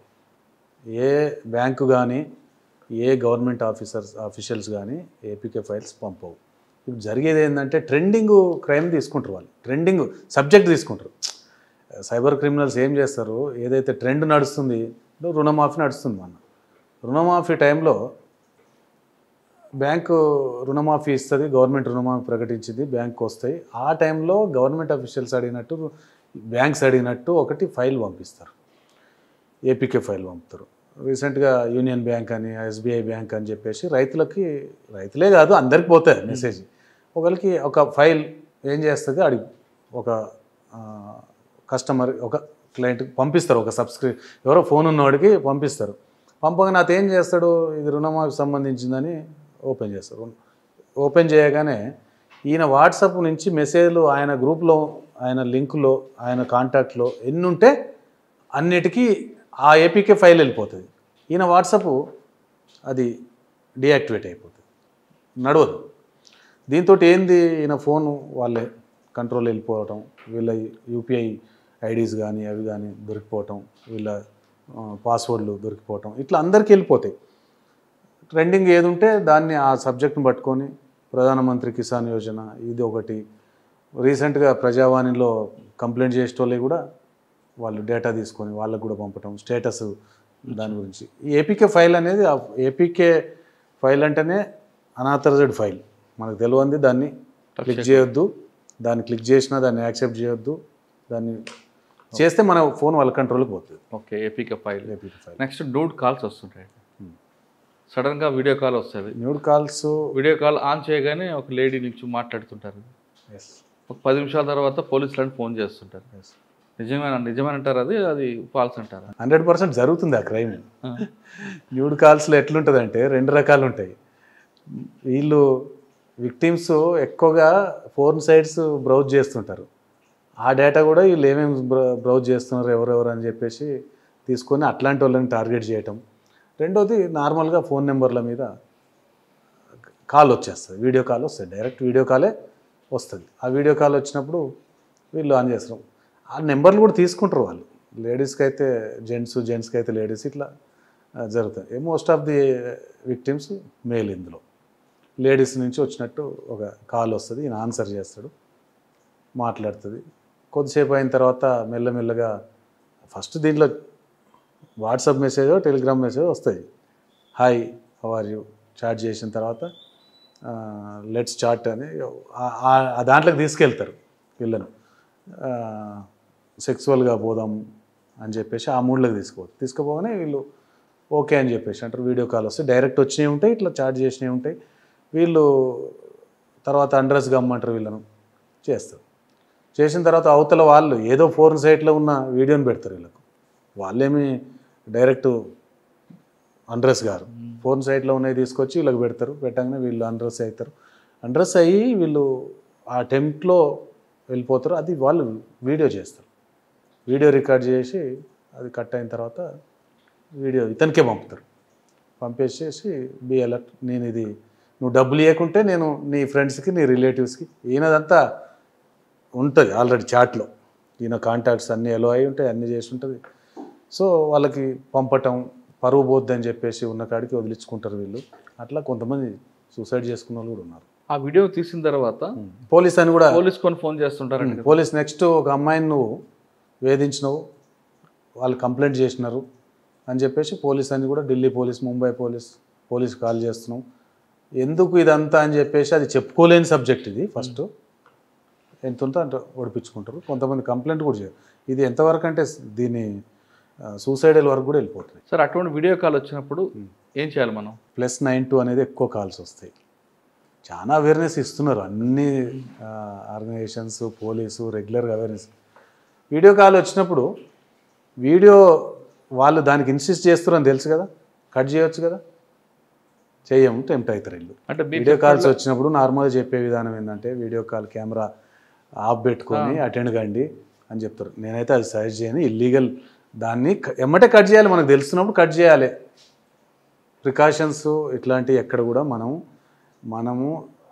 ఏ బ్యాంకు కానీ ఏ గవర్నమెంట్ ఆఫీసర్స్ ఆఫీషియల్స్ కానీ ఏపీకే ఫైల్స్ పంపవు ఇప్పుడు జరిగేది ఏంటంటే ట్రెండింగ్ క్రైమ్ తీసుకుంటారు వాళ్ళు ట్రెండింగ్ సబ్జెక్ట్ తీసుకుంటారు సైబర్ క్రిమినల్స్ ఏం చేస్తారు ఏదైతే ట్రెండ్ నడుస్తుంది ఇప్పుడు రుణమాఫీ నడుస్తుంది మన రుణమాఫీ టైంలో బ్యాంకు రుణమాఫీ ఇస్తుంది గవర్నమెంట్ రుణమాఫీ ప్రకటించింది బ్యాంకు వస్తాయి ఆ టైంలో గవర్నమెంట్ అఫీషియల్స్ అడిగినట్టు బ్యాంక్స్ అడిగినట్టు ఒకటి ఫైల్ పంపిస్తారు ఏపీకే ఫైల్ పంపుతారు రీసెంట్గా యూనియన్ బ్యాంక్ అని ఎస్బీఐ బ్యాంక్ అని చెప్పేసి రైతులకి రైతులే కాదు అందరికి పోతాయి మెసేజ్ ఒకరికి ఒక ఫైల్ ఏం చేస్తుంది అడిగి ఒక కస్టమర్ ఒక క్లయింట్కి పంపిస్తారు ఒక సబ్స్క్రి ఎవరో ఫోన్ ఉన్నవాడికి పంపిస్తారు పంపగానే అతను ఏం చేస్తాడు ఇది రుణమాఫీ సంబంధించిందని ఓపెన్ చేస్తారు ఓపెన్ చేయగానే ఈయన వాట్సాప్ నుంచి మెసేజ్లు ఆయన గ్రూప్లో ఆయన లింకులో ఆయన కాంటాక్ట్లో ఎన్ని ఉంటే అన్నిటికీ ఆ ఏపీకే ఫైల్ వెళ్ళిపోతుంది ఈయన వాట్సాప్ అది డియాక్టివేట్ అయిపోతుంది నడవదు దీంతో ఏంది ఈయన ఫోన్ వాళ్ళే కంట్రోల్ వెళ్ళిపోవటం వీళ్ళ యూపీఐ ఐడీస్ కానీ అవి కానీ దొరికిపోవటం వీళ్ళ పాస్వర్డ్లు దొరికిపోవటం ఇట్లా అందరికీ వెళ్ళిపోతాయి ట్రెండింగ్ ఏది ఉంటే దాన్ని ఆ సబ్జెక్ట్ని పట్టుకొని ప్రధానమంత్రి కిసాన్ యోజన ఇది ఒకటి రీసెంట్గా ప్రజావాణిలో కంప్లైంట్ చేసేటోళ్ళే కూడా వాళ్ళు డేటా తీసుకొని వాళ్ళకు కూడా పంపటం స్టేటస్ దాని గురించి ఈ ఏపీకే ఫైల్ అనేది ఆ ఏపీకే ఫైల్ అంటేనే అనాథరైజ్డ్ ఫైల్ మనకు తెలియంది దాన్ని క్లిక్ చేయొద్దు దాన్ని క్లిక్ చేసినా దాన్ని యాక్సెప్ట్ చేయొద్దు దాన్ని చేస్తే మన ఫోన్ వాళ్ళ కంట్రోల్కి పోతుంది okay APK file APK file next nude calls వస్తుంటాయి సడన్గా వీడియో కాల్ వస్తుంది nude calls video call on చేయగానే ఒక లేడీ నుంచి మాట్లాడుతుంటారు ఎస్ ఒక పది నిమిషాల తర్వాత పోలీసులను ఫోన్ చేస్తుంటారు నిజమేనా నిజమేనంటారు అది అది ఫాల్స్ అంటారా హండ్రెడ్ పర్సెంట్ జరుగుతుంది ఆ క్రైమ్ న్యూడ్ కాల్స్లో ఎట్లుంటుందంటే రెండు రకాలు ఉంటాయి వీళ్ళు విక్టిమ్స్ ఎక్కువగా ఫోన్ సైట్స్ బ్రౌజ్ చేస్తుంటారు ఆ డేటా కూడా వీళ్ళు ఏమేమి బ్రౌజ్ చేస్తున్నారు ఎవరెవరు అని చెప్పేసి తీసుకొని అట్లాంటి వాళ్ళని టార్గెట్ చేయటం రెండోది నార్మల్గా ఫోన్ నెంబర్ల మీద కాల్ వచ్చేస్తుంది వీడియో కాల్ వస్తుంది డైరెక్ట్ వీడియో కాలే వస్తుంది ఆ వీడియో కాల్ వచ్చినప్పుడు వీళ్ళు ఆన్ చేస్తారు ఆ నెంబర్లు కూడా తీసుకుంటారు వాళ్ళు లేడీస్కి అయితే జెంట్స్ జెంట్స్కి అయితే లేడీస్ ఇట్లా ఆ, జరుగుతుంది most of the victims male ఇందులో లేడీస్ నుంచి వచ్చినట్టు ఒక కాల్ వస్తుంది ఈయన ఆన్సర్ చేస్తాడు మాట్లాడుతుంది కొద్దిసేపు అయిన తర్వాత మెల్లమెల్లగా ఫస్ట్ దీంట్లో వాట్సాప్ మెసేజ్ టెలిగ్రామ్ మెసేజ్ వస్తాయి hi how are you chat చేసిన తర్వాత లెట్స్ చాట్ అని ఆ- ఆ- ఆ దాంట్లోకి తీసుకెళ్తారు వీళ్ళను సెక్సువల్గా పోదాం అని చెప్పేసి ఆ మూడ్లోకి తీసుకోవచ్చు తీసుకుపోగానే వీళ్ళు ఓకే అని చెప్పేసి అంటారు వీడియో కాల్ వస్తే డైరెక్ట్ వచ్చినవి ఉంటాయి ఇట్లా చాట్ చేసినవి ఉంటాయి వీళ్ళు తర్వాత అడ్రస్ గమ్మంటారు వీళ్ళను చేస్తారు చేసిన తర్వాత అవతల వాళ్ళు ఏదో ఫోన్ సైట్లో ఉన్న వీడియోని పెడతారు వీళ్ళకు వాళ్ళేమి డైరెక్ట్ అన్డ్రెస్ గారు ఫోన్ సైట్లో ఉన్నవి తీసుకొచ్చి వీళ్ళకి పెడతారు పెట్టగానే వీళ్ళు అన్డ్రెస్ అవుతారు అన్డ్రెస్ అయ్యి వీళ్ళు ఆ టెంప్ట్లో వెళ్ళిపోతారు అది వాళ్ళు వీడియో చేస్తారు వీడియో రికార్డ్ చేసి అది కట్ అయిన తర్వాత వీడియో ఇతనికే పంపుతారు పంపేసేసి బి అలర్ట్ నేను ఇది నువ్వు డబ్బులు ఇవ్వకుంటే నేను నీ ఫ్రెండ్స్కి నీ రిలేటివ్స్కి ఈయనదంతా ఉంటుంది ఆల్రెడీ చాట్లో ఈయన కాంటాక్ట్స్ అన్నీ ఎలో అయి ఉంటాయి అన్నీ చేసి ఉంటుంది సో వాళ్ళకి పంపటం పరువు పోద్ది అని చెప్పేసి ఉన్న కాడికి వదిలించుకుంటారు వీళ్ళు అట్లా కొంతమంది సూసైడ్ చేసుకున్న వాళ్ళు కూడా ఉన్నారు ఆ వీడియో తీసిన తర్వాత పోలీస్ అని కూడా పోలీస్ కొని ఫోన్ చేస్తుంటారండి కదా. పోలీస్ నెక్స్ట్ ఒక అమ్మాయిని నువ్వు వేధించినావు వాళ్ళు కంప్లైంట్ చేసినారు అని చెప్పేసి పోలీస్ అని కూడా Delhi police Mumbai police police call చేస్తున్నావు ఎందుకు ఇదంతా అని చెప్పేసి అది చెప్పుకోలేని సబ్జెక్ట్ ఇది ఫస్ట్ ఎంత ఉందో అంత ఓడిపించుకుంటారు కొంతమంది కంప్లైంట్ కూడా చేయరు ఇది ఎంతవరకు అంటే దీని సూసైడల్ వరకు కూడా వెళ్ళిపోతుంది సార్ అటువంటి వీడియో కాల్ వచ్చినప్పుడు ఏం చేయాలి మనం ప్లస్ నైన్ టూ అనేది ఎక్కువ కాల్స్ వస్తాయి చాలా అవేర్నెస్ ఇస్తున్నారు అన్ని ఆర్గనైజేషన్స్ పోలీసు రెగ్యులర్గా అవేర్నెస్ వీడియో కాల్ వచ్చినప్పుడు వీడియో వాళ్ళు దానికి ఇన్సిస్ట్ చేస్తున్నారని తెలుసు కదా కట్ చేయొచ్చు కదా చెయ్యం టెంప్ట్ అవుతారు వీళ్ళు అంటే మీ వీడియో కాల్స్ వచ్చినప్పుడు నార్మల్గా చెప్పే విధానం ఏంటంటే వీడియో కాల్ కెమెరా ఆఫ్ పెట్టుకొని అటెండ్ కండి అని చెప్తారు నేనైతే అది సజెస్ట్ చేయను ఇల్లీగల్ దాన్ని క- ఎమ్మటే కట్ చేయాలి మనకు తెలుస్తున్నప్పుడు కట్ చేయాలి ప్రికాషన్స్ ఇట్లాంటివి ఎక్కడ కూడా మనం మనము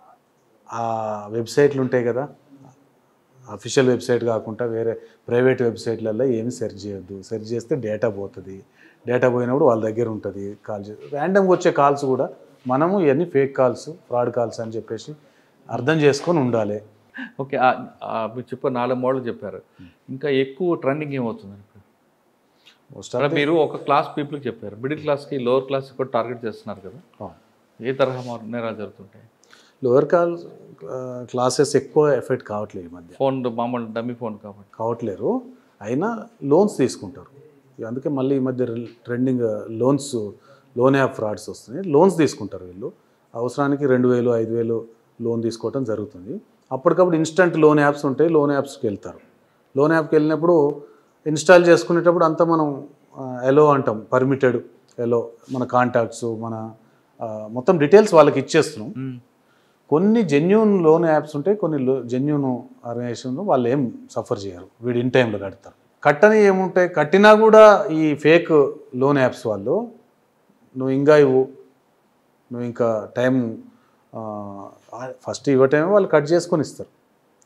ఆ వెబ్సైట్లు ఉంటాయి కదా అఫీషియల్ వెబ్సైట్ కాకుండా వేరే ప్రైవేట్ వెబ్సైట్లలో ఏమి సెర్చ్ చేయొద్దు సెర్చ్ చేస్తే డేటా పోతుంది డేటా పోయినప్పుడు వాళ్ళ దగ్గర ఉంటుంది కాల్ చే ర్యాండమ్గా వచ్చే కాల్స్ కూడా మనము ఇవన్నీ ఫేక్ కాల్స్ ఫ్రాడ్ కాల్స్ అని చెప్పేసి అర్థం చేసుకొని ఉండాలి ఓకే ఆ- ఆ మీరు చెప్పారు నాలుగు మోడల్ చెప్పారు ఇంకా ఎక్కువ ట్రెండింగ్ ఏమవుతుంది ఇప్పుడు మోస్ట్ సరే మీరు ఒక క్లాస్ పీపుల్కి చెప్పారు మిడిల్ క్లాస్కి లోవర్ క్లాస్కి కూడా టార్గెట్ చేస్తున్నారు కదా ఏ తరహా మార్- నేరాలు జరుగుతుంటాయి లోవర్ కాల్ క్లాసెస్ ఎక్కువ ఎఫెక్ట్ కావట్లేదు ఈ మధ్య ఫోన్ మామూలు డమ్మీ ఫోన్ కాబట్టి కావట్లేరు అయినా లోన్స్ తీసుకుంటారు అందుకే మళ్ళీ ఈ మధ్య trending loans loan app frauds వస్తున్నాయి లోన్స్ తీసుకుంటారు వీళ్ళు అవసరానికి రెండు వేలు ఐదు వేలు లోన్ తీసుకోవటం జరుగుతుంది అప్పటికప్పుడు ఇన్స్టంట్ లోన్ యాప్స్ ఉంటాయి లోన్ యాప్స్కి వెళ్తారు లోన్ యాప్కి వెళ్ళినప్పుడు ఇన్స్టాల్ చేసుకునేటప్పుడు అంతా మనం ఎలో అంటాం పర్మిటెడ్ ఎలో మన కాంటాక్ట్స్ మన ఆ, మొత్తం డీటెయిల్స్ వాళ్ళకి ఇచ్చేస్తున్నాం కొన్ని జెన్యున్ లోన్ యాప్స్ ఉంటాయి కొన్ని జెన్యున్ ఆర్గనైజేషన్ వాళ్ళు ఏం సఫర్ చేయరు వీడు ఇన్ టైంలో కడతారు కట్టని ఏముంటాయి కట్టినా కూడా ఈ ఫేక్ లోన్ యాప్స్ వాళ్ళు నువ్వు ఇంకా ఇవ్వు నువ్వు ఇంకా టైం ఫస్ట్ ఇవ్వటమే వాళ్ళు కట్ చేసుకొని ఇస్తారు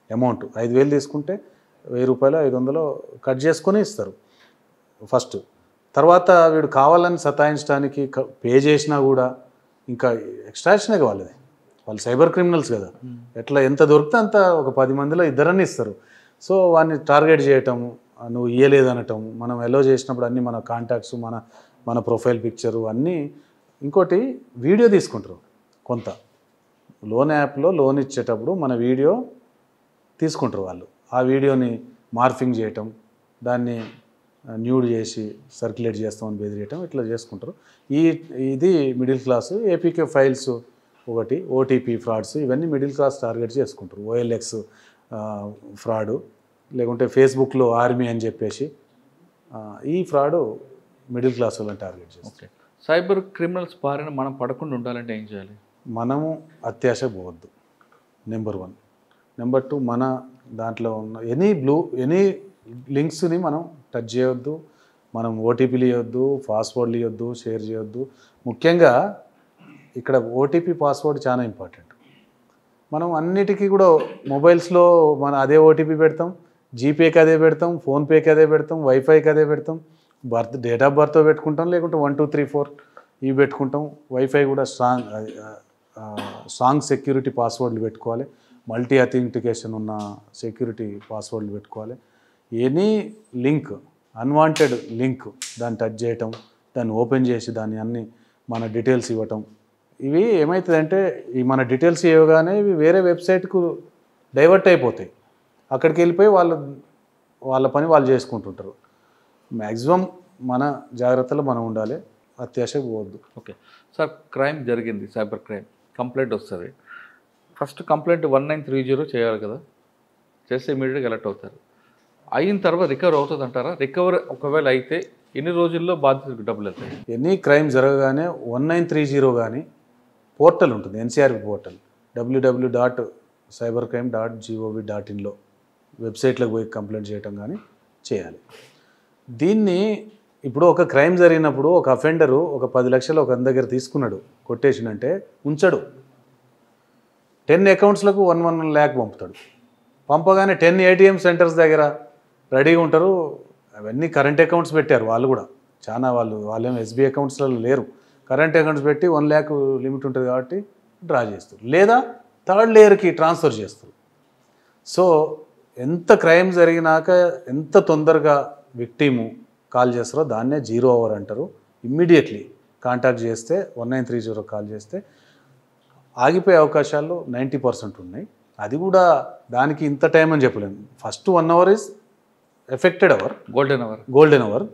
అమౌంట్ ఐదు వేలు తీసుకుంటే వెయ్యి రూపాయలు ఐదు వందలు కట్ చేసుకొని ఇస్తారు ఫస్ట్ తర్వాత వీడు కావాలని సతాయించడానికి క- పే చేసినా కూడా ఇంకా ఎక్స్ట్రాక్షనే వాళ్ళది వాళ్ళు సైబర్ క్రిమినల్స్ కదా ఎట్లా ఎంత దొరికితే అంత ఒక పది మందిలో ఇద్దరని ఇస్తారు సో వాడిని టార్గెట్ చేయటం ఆ, నువ్వు ఇయ్యలేదు అనటం మనం ఎలో చేసినప్పుడు అన్నీ మన కాంటాక్ట్స్ మన మన ప్రొఫైల్ పిక్చరు అన్నీ ఇంకోటి వీడియో తీసుకుంటారు కొంత లోన్ యాప్లో లోన్ ఇచ్చేటప్పుడు మన వీడియో తీసుకుంటారు వాళ్ళు ఆ వీడియోని మార్ఫింగ్ చేయటం దాన్ని న్యూడ్ చేసి సర్క్యులేట్ చేస్తామని బెదిరియటం ఇట్లా చేసుకుంటారు ఈ ఇది మిడిల్ క్లాస్ ఏపీకే ఫైల్స్ ఒకటి ఓటీపీ ఫ్రాడ్స్ ఇవన్నీ మిడిల్ క్లాస్ టార్గెట్ చేసుకుంటారు ఓఎల్ఎక్స్ ఫ్రాడు లేకుంటే ఫేస్బుక్లో ఆర్మీ అని చెప్పేసి ఆ, ఈ ఫ్రాడు మిడిల్ క్లాస్ వాళ్ళని టార్గెట్ చేస్తారు ఓకే సైబర్ క్రిమినల్స్ బారిన మనం పడకుండా ఉండాలంటే ఏం చేయాలి మనము అత్యాశ పోవద్దు నెంబర్ వన్ నెంబర్ టూ మన దాంట్లో ఉన్న ఎనీ బ్లూ ఎనీ లింక్స్ని మనం టచ్ చేయొద్దు మనం ఓటీపీలు ఇవ్వద్దు పాస్వర్డ్లు ఇవ్వద్దు షేర్ చేయొద్దు ముఖ్యంగా ఇక్కడ ఓటీపీ పాస్వర్డ్ చాలా ఇంపార్టెంట్ మనం అన్నిటికీ కూడా మొబైల్స్లో మన అదే ఓటీపీ పెడతాం జీపేకి అదే పెడతాం ఫోన్పేకి అదే పెడతాం వైఫైకి అదే పెడతాం బర్త్ డేట్ ఆఫ్ బర్త్ పెట్టుకుంటాం లేకుంటే వన్ టూ త్రీ ఫోర్ ఇవి పెట్టుకుంటాం వైఫై కూడా స్ట్రాంగ్ స్ట్రాంగ్ సెక్యూరిటీ పాస్వర్డ్లు పెట్టుకోవాలి మల్టీ అథెంటికేషన్ ఉన్న సెక్యూరిటీ పాస్వర్డ్లు పెట్టుకోవాలి ఎనీ లింక్ అన్వాంటెడ్ లింక్ దాన్ని టచ్ చేయటం దాన్ని ఓపెన్ చేసి దాన్ని అన్ని మన డీటెయిల్స్ ఇవ్వటం ఇవి ఏమవుతుందంటే ఈ మన డీటెయిల్స్ ఇవ్వగానే ఇవి వేరే వెబ్సైట్కు డైవర్ట్ అయిపోతాయి అక్కడికి వెళ్ళిపోయి వాళ్ళు వాళ్ళ పని వాళ్ళు చేసుకుంటుంటారు మ్యాక్సిమం మన జాగ్రత్తలో మనం ఉండాలి అత్యాశకు పోవద్దు ఓకే సార్ క్రైమ్ జరిగింది సైబర్ క్రైమ్ కంప్లైంట్ వస్తుంది first complaint one nine three zero చేయాలి కదా చేస్తే ఇమీడియట్గా ఎలర్ట్ అవుతారు అయిన తర్వాత రికవర్ అవుతుంది అంటారా రికవర్ ఒకవేళ అయితే ఎన్ని రోజుల్లో బాధితులకు డబ్బులు వెళ్తాయి ఎనీ క్రైమ్ జరగగానే వన్ నైన్ త్రీ జీరో కానీ పోర్టల్ ఉంటుంది NCRB portal WW dot cyber crime dot GOV dot ఇన్లో వెబ్సైట్లోకి పోయి కంప్లైంట్ చేయటం కానీ చేయాలి దీన్ని ఇప్పుడు ఒక క్రైమ్ జరిగినప్పుడు ఒక అఫెండరు ఒక పది లక్షలు ఒక దగ్గర తీసుకున్నాడు కొట్టేసినంటే ఉంచడు టెన్ అకౌంట్స్లకు వన్ వన్ ల్యాక్ పంపుతాడు పంపగానే టెన్ ఏటీఎం సెంటర్స్ దగ్గర రెడీగా ఉంటారు అవన్నీ కరెంట్ అకౌంట్స్ పెట్టారు వాళ్ళు కూడా చాలా వాళ్ళు వాళ్ళేమో ఎస్బీ అకౌంట్స్లో లేరు కరెంట్ అకౌంట్స్ పెట్టి వన్ ల్యాక్ లిమిట్ ఉంటుంది కాబట్టి డ్రా చేస్తారు లేదా థర్డ్ లేయర్కి ట్రాన్స్ఫర్ చేస్తారు సో ఎంత క్రైమ్ జరిగినాక ఎంత తొందరగా విక్టిము కాల్ చేస్తారో దాన్నే జీరో అవర్ అంటారు ఇమ్మీడియట్లీ కాంటాక్ట్ చేస్తే one nine three zero call చేస్తే ఆగిపోయే అవకాశాలు నైంటీ పర్సెంట్ ఉన్నాయి అది కూడా దానికి ఇంత టైం అని చెప్పలేము first one hour is affected hour golden hour golden hour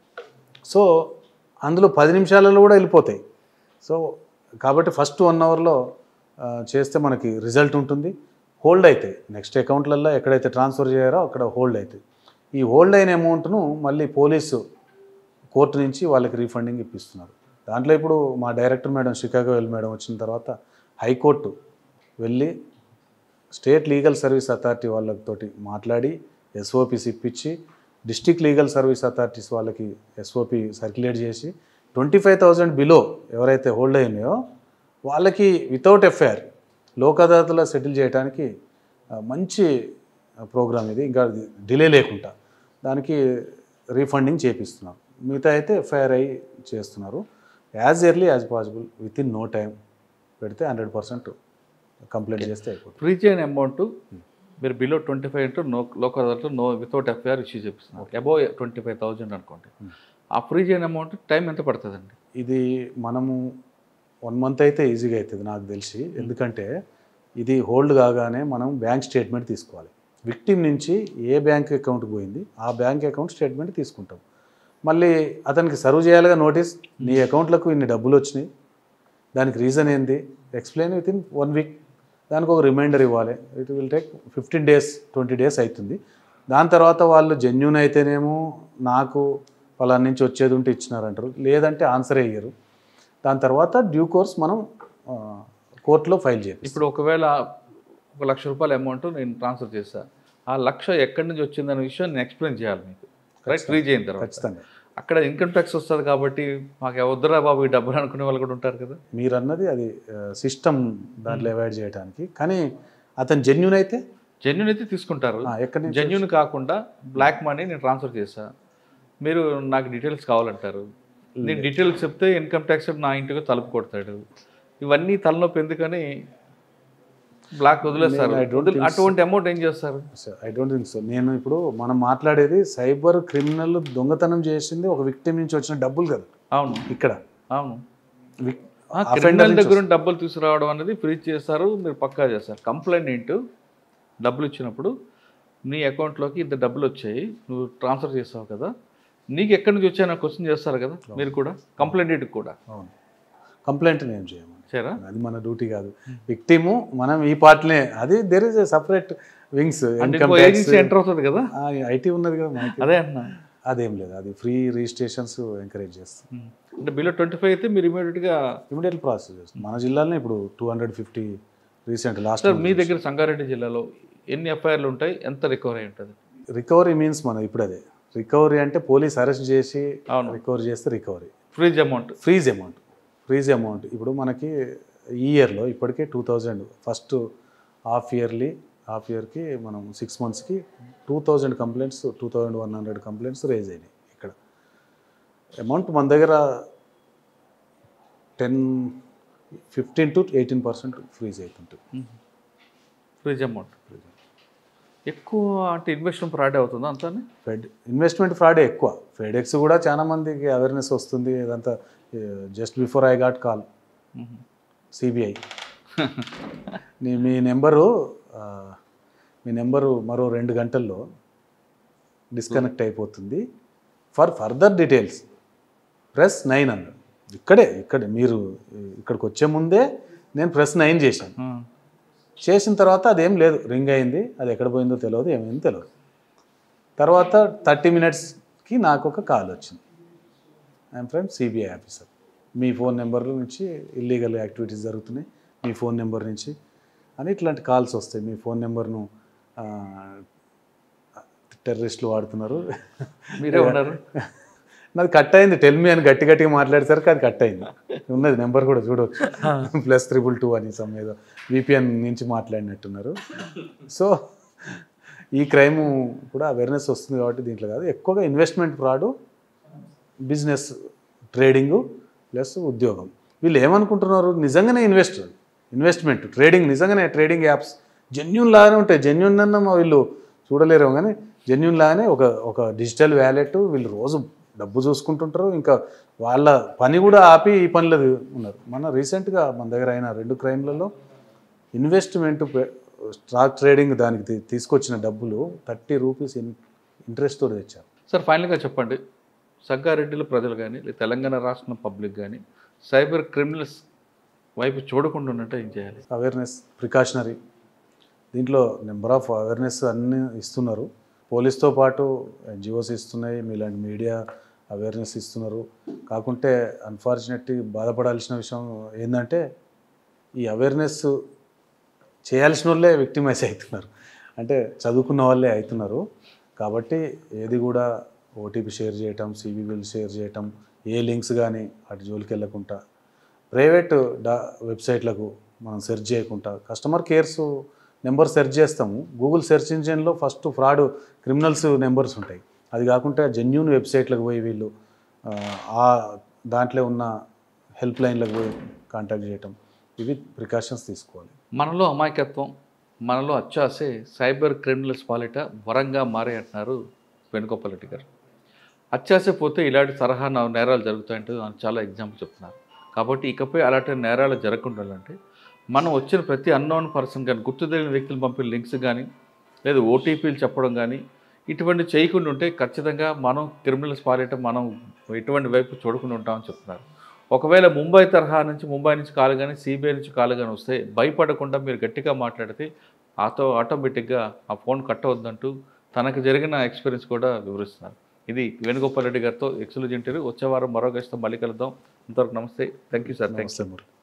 so అందులో పది నిమిషాలలో కూడా వెళ్ళిపోతాయి సో కాబట్టి ఫస్ట్ వన్ అవర్లో చేస్తే మనకి రిజల్ట్ ఉంటుంది హోల్డ్ అవుతాయి నెక్స్ట్ అకౌంట్లలో ఎక్కడైతే ట్రాన్స్ఫర్ చేయారో అక్కడ హోల్డ్ అవుతాయి ఈ హోల్డ్ అయిన అమౌంట్ను మళ్ళీ పోలీసు కోర్టు నుంచి వాళ్ళకి రీఫండింగ్ ఇప్పిస్తున్నారు దాంట్లో ఇప్పుడు మా డైరెక్టర్ మేడం షికాగో వెళ్ళి మేడం వచ్చిన తర్వాత హైకోర్టు వెళ్ళి స్టేట్ లీగల్ సర్వీస్ అథారిటీ వాళ్ళతోటి మాట్లాడి ఎస్ఓపిస్ ఇప్పించి డిస్టిక్ లీగల్ సర్వీస్ అథారిటీస్ వాళ్ళకి ఎస్ఓపి సర్క్యులేట్ చేసి ట్వంటీ ఫైవ్ థౌజండ్ బిలో ఎవరైతే హోల్డ్ అయినాయో వాళ్ళకి వితౌట్ ఎఫ్ఐఆర్ లోక్ అదాలత్లో సెటిల్ చేయడానికి ఆ, మంచి ప్రోగ్రామ్ ఇది ఇంకా డిలే లేకుండా దానికి రీఫండింగ్ చేపిస్తున్నారు మిగతా అయితే ఎఫ్ఐఆర్ అయి చేస్తున్నారు as early as possible with in no time పెడితే హండ్రెడ్ పర్సెంట్ కంప్లైంట్ చేస్తే అయిపోతుంది ఫ్రీ చేయని అమౌంట్ మీరు below twenty five into no local అదాలత్లో నో వితౌట్ ఎఫ్ఐఆర్ ఇష్యూ చేపిస్తున్నారు అబౌవ్ ట్వంటీ ఫైవ్ థౌజండ్ అనుకోండి ఆ ఫ్రీ చేయని అమౌంట్ టైం ఎంత పడుతుందండి ఇది మనము వన్ మంత్ అయితే ఈజీగా అవుతుంది నాకు తెలిసి ఎందుకంటే ఇది హోల్డ్ కాగానే మనం బ్యాంక్ స్టేట్మెంట్ తీసుకోవాలి విక్టిమ్ నుంచి ఏ బ్యాంక్ అకౌంట్కి పోయింది ఆ బ్యాంక్ అకౌంట్ స్టేట్మెంట్ తీసుకుంటాం మళ్ళీ అతనికి సర్వ్ చేయాలిగా నోటీస్ నీ అకౌంట్లకు ఇన్ని డబ్బులు వచ్చినాయి దానికి రీజన్ ఏంది explain with in one week దానికి ఒక రిమైండర్ ఇవ్వాలి it will take fifteen days twenty days అవుతుంది దాని తర్వాత వాళ్ళు జెన్యున్ అయితేనేమో నాకు వాళ్ళ నుంచి వచ్చేది ఉంటే ఇచ్చినారంటారు లేదంటే ఆన్సర్ అయ్యారు దాని తర్వాత డ్యూ కోర్స్ మనం ఆ, కోర్టులో ఫైల్ చేయాలి ఇప్పుడు ఒకవేళ ఒక లక్ష రూపాయల అమౌంట్ నేను ట్రాన్స్ఫర్ చేస్తా ఆ లక్ష ఎక్కడి నుంచి వచ్చిందనే విషయం నేను ఎక్స్ప్లెయిన్ చేయాలి మీకు రైట్ ఫ్రీ చేయిన తర్వాత ఖచ్చితంగా అక్కడ ఇన్కమ్ ట్యాక్స్ వస్తుంది కాబట్టి మాకు వద్దురా బాబు ఈ డబ్బులు అనుకునే వాళ్ళు కూడా ఉంటారు కదా మీరు అన్నది అది సిస్టమ్ దాంట్లో అవాయిడ్ చేయడానికి కానీ అతను జెన్యున్ అయితే జెన్యున్ అయితే తీసుకుంటారు ఆ, ఎక్కడి నుంచి జెన్యున్ కాకుండా బ్లాక్ మనీ నేను ట్రాన్స్ఫర్ చేశా మీరు నాకు డీటెయిల్స్ కావాలంటారు నేను డీటెయిల్స్ చెప్తే ఇన్కమ్ ట్యాక్స్ నా ఇంటికి తలుపు కొడతాడు ఇవన్నీ తలనొప్పి ఎందుకని బ్లాక్ వదిలేస్తారు I don't వదిలి- అటువంటి అమౌంట్ ఏం చేస్తారు ఐ డోంట్ థింక్ సో నేను ఇప్పుడు మనం మాట్లాడేది సైబర్ క్రిమినల్ దొంగతనం చేసింది ఒక విక్టిమ్ నుంచి వచ్చిన డబ్బులు కదా అవును ఇక్కడ అవును విక్- క్రిమినల్ దగ్గర నుండి డబ్బులు తీసుకురావడం అనేది ఫ్రీ చేస్తారు మీరు పక్కా చేస్తారు కంప్లైంట్ డబ్బులు ఇచ్చినప్పుడు నీ అకౌంట్లోకి ఇంత డబ్బులు వచ్చాయి నువ్వు ట్రాన్స్ఫర్ చేస్తావు కదా నీకు ఎక్కడి నుంచి వచ్చాయని క్వశ్చన్ చేస్తారు కదా మీరు కూడా కంప్లైంట్ కూడా అవును కంప్లైంట్ ఏం చేయమని సరేనా అది మన డ్యూటీ కాదు విక్టిము మనం ఈ పార్ట్లే అది దేర్ ఇస్ సపరేట్ వింగ్స్ అంటే ఇన్కమ్ ఇంకో ఏజెన్సీ ఎంటర్ అవుతుంది కదా ఐటీ ఉన్నది కదా మనకి అదే అన్నా అదేం లేదు అది ఫ్రీ రిజిస్ట్రేషన్స్ ఎంకరేజ్ చేస్తాం ఉం. అంటే బిలో ట్వంటీ ఫైవ్ అయితే మీరు ఇమీడియట్గా ఇమీడియట్ ప్రాసెస్ చేస్తాం మన జిల్లాలోనే ఇప్పుడు two hundred fifty recent last sir మీ దగ్గర సంగారెడ్డి జిల్లాలో ఎన్ని ఎఫ్ఐఆర్లు ఉంటాయి ఎంత రికవర్ అయి ఉంటుంది రికవరీ మీన్స్ మనం ఇప్పుడు అదే రికవరీ అంటే పోలీస్ అరెస్ట్ చేసి అవును. రికవరీ చేస్తే recovery freeze amount freeze amount freeze amount ఇప్పుడు మనకి ఈ ఇయర్లో ఇప్పటికే two thousand first half yearly half ఇయర్కి మనం సిక్స్ మంత్స్కి two thousand complaints two thousand one hundred complaints raise అయినాయి ఇక్కడ అమౌంట్ మన దగ్గర ten fifteen to eighteen percent freeze అవుతుంటుంది ఫ్రీజ్ అమౌంట్ ఎక్కువ అంటే ఇన్వెస్ట్మెంట్ ఫ్రాడ్ అవుతుందా అంతా ఫెడ్ ఇన్వెస్ట్మెంట్ ఫ్రాడే ఎక్కువ ఫెడెక్స్ కూడా చాలా మందికి అవేర్నెస్ వస్తుంది ఇదంతా just before I got call CBI నీ మీ నెంబరు ఆ, మీ నెంబరు మరో రెండు గంటల్లో డిస్కనెక్ట్ అయిపోతుంది for further details press nine అన్నాడు ఇక్కడే ఇక్కడే మీరు ఇక్కడికి వచ్చే ముందే నేను ప్రెస్ నైన్ చేశాను చేసిన తర్వాత అదేం లేదు రింగ్ అయింది అది ఎక్కడ పోయిందో తెలియదు ఏమైందో తెలియదు తర్వాత థర్టీ మినిట్స్కి నాకు ఒక కాల్ వచ్చింది ఐఎమ్ ఫ్రమ్ సిబిఐ ఆఫీసర్ మీ ఫోన్ నెంబర్ నుంచి ఇల్లీగల్ యాక్టివిటీస్ జరుగుతున్నాయి మీ ఫోన్ నెంబర్ నుంచి అని ఇట్లాంటి కాల్స్ వస్తాయి మీ ఫోన్ నెంబర్ను టెర్రరిస్టులు వాడుతున్నారు మీరే ఉన్నారు నాది కట్ అయింది టెల్ మీ అని గట్టి గట్టిగా మాట్లాడేసరికి అది కట్ అయింది ఉన్నది నెంబర్ కూడా చూడవచ్చు ప్లస్ త్రిబుల్ టూ అని సమ్ ఏదో విపిఎన్ నుంచి మాట్లాడినట్టున్నారు సో ఈ క్రైమ్ కూడా అవేర్నెస్ వస్తుంది కాబట్టి దీంట్లో కాదు ఎక్కువగా investment fraud business trading plus ఉద్యోగం వీళ్ళు ఏమనుకుంటున్నారు నిజంగానే ఇన్వెస్ట్ ఇన్వెస్ట్మెంట్ ట్రేడింగ్ నిజంగానే ట్రేడింగ్ యాప్స్ జెన్యున్ లాగానే ఉంటాయి జెన్యున్ అన్న మా వీళ్ళు చూడలేరు కానీ జెన్యున్ లాగానే ఒక ఒక డిజిటల్ వ్యాలెట్ వీళ్ళు రోజు డబ్బు చూసుకుంటుంటారు ఇంకా వాళ్ళ పని కూడా ఆపి ఈ పనిలో ఉన్నారు మన రీసెంట్గా మన దగ్గర అయిన రెండు క్రైమ్లలో ఇన్వెస్ట్మెంట్ స్టాక్ ట్రేడింగ్ దానికి తీ- తీసుకొచ్చిన డబ్బులు థర్టీ రూపీస్ ఇన్ ఇంట్రెస్ట్తో తెచ్చారు సార్ ఫైనల్గా చెప్పండి సంగారెడ్డిలో ప్రజలు కానీ లేదా తెలంగాణ రాష్ట్రం పబ్లిక్ కానీ సైబర్ క్రిమినల్స్ వైపు చూడకుండా ఉన్నట్టు ఏం చేయాలి అవేర్నెస్ ప్రికాషనరీ దీంట్లో నెంబర్ ఆఫ్ అవేర్నెస్ అన్నీ ఇస్తున్నారు పోలీస్తో పాటు ఎన్జిఓస్ ఇస్తున్నాయి మీలాంటి మీడియా అవేర్నెస్ ఇస్తున్నారు కాకుంటే అన్ఫార్చునేట్లీ బాధపడాల్సిన విషయం ఏంటంటే ఈ అవేర్నెస్ చేయాల్సిన వాళ్ళే విక్టిమైజ్ అవుతున్నారు అంటే చదువుకున్న వాళ్ళే అవుతున్నారు కాబట్టి ఏది కూడా ఓటీపీ షేర్ చేయటం సివిబిల్ షేర్ చేయటం ఏ లింక్స్ కానీ అటు జోలికి వెళ్ళకుండా ప్రైవేట్ డా వెబ్సైట్లకు మనం సెర్చ్ చేయకుండా కస్టమర్ కేర్స్ నెంబర్ సెర్చ్ చేస్తాము గూగుల్ సెర్చ్ ఇంజిన్లో ఫస్ట్ ఫ్రాడ్ క్రిమినల్స్ నెంబర్స్ ఉంటాయి అది కాకుండా జెన్యున్ వెబ్సైట్లకు పోయి వీళ్ళు ఆ, ఆ దాంట్లో ఉన్న హెల్ప్ లైన్లకు పోయి కాంటాక్ట్ చేయటం ఇవి ప్రికాషన్స్ తీసుకోవాలి మనలో అమాయకత్వం మనలో అచ్చాసే సైబర్ క్రిమినల్స్ పాలిట వరంగా మారే అంటున్నారు వేణుగోపాల్ గారు అత్యాసే పోతే ఇలాంటి తరహా నా- నేరాలు జరుగుతాయంటే దానికి చాలా ఎగ్జాంపుల్ చెప్తున్నారు కాబట్టి ఇకపై అలాంటి నేరాలు జరగకుండా ఉండాలంటే మనం వచ్చిన ప్రతి అన్నోన్ పర్సన్ కానీ గుర్తు తెలియని వ్యక్తులు పంపిన లింక్స్ కానీ లేదా ఓటీపీలు చెప్పడం కానీ ఇటువంటి చేయకుండా ఉంటే ఖచ్చితంగా మనం క్రిమినల్స్ పాలిట మనం ఎటువంటి వైపు చూడకుండా ఉంటామని చెప్తున్నారు ఒకవేళ ముంబై తరహా నుంచి ముంబై నుంచి కాల్ కానీ సిబిఐ నుంచి కాల్ కానీ వస్తే భయపడకుండా మీరు గట్టిగా మాట్లాడితే ఆటో ఆటోమేటిక్గా ఆ ఫోన్ కట్ అవుద్దంటూ తనకు జరిగిన ఎక్స్పీరియన్స్ కూడా వివరిస్తున్నారు ఇది వేణుగోపాల్ రెడ్డి గారితో ఎక్స్క్లూజ్ ఇంటర్వ్యూ వచ్చే వారం మరో గెస్ట్తో మళ్ళీ కలుద్దాం అంతవరకు నమస్తే థ్యాంక్ యూ సార్ థ్యాంక్ నమస్తే మురళి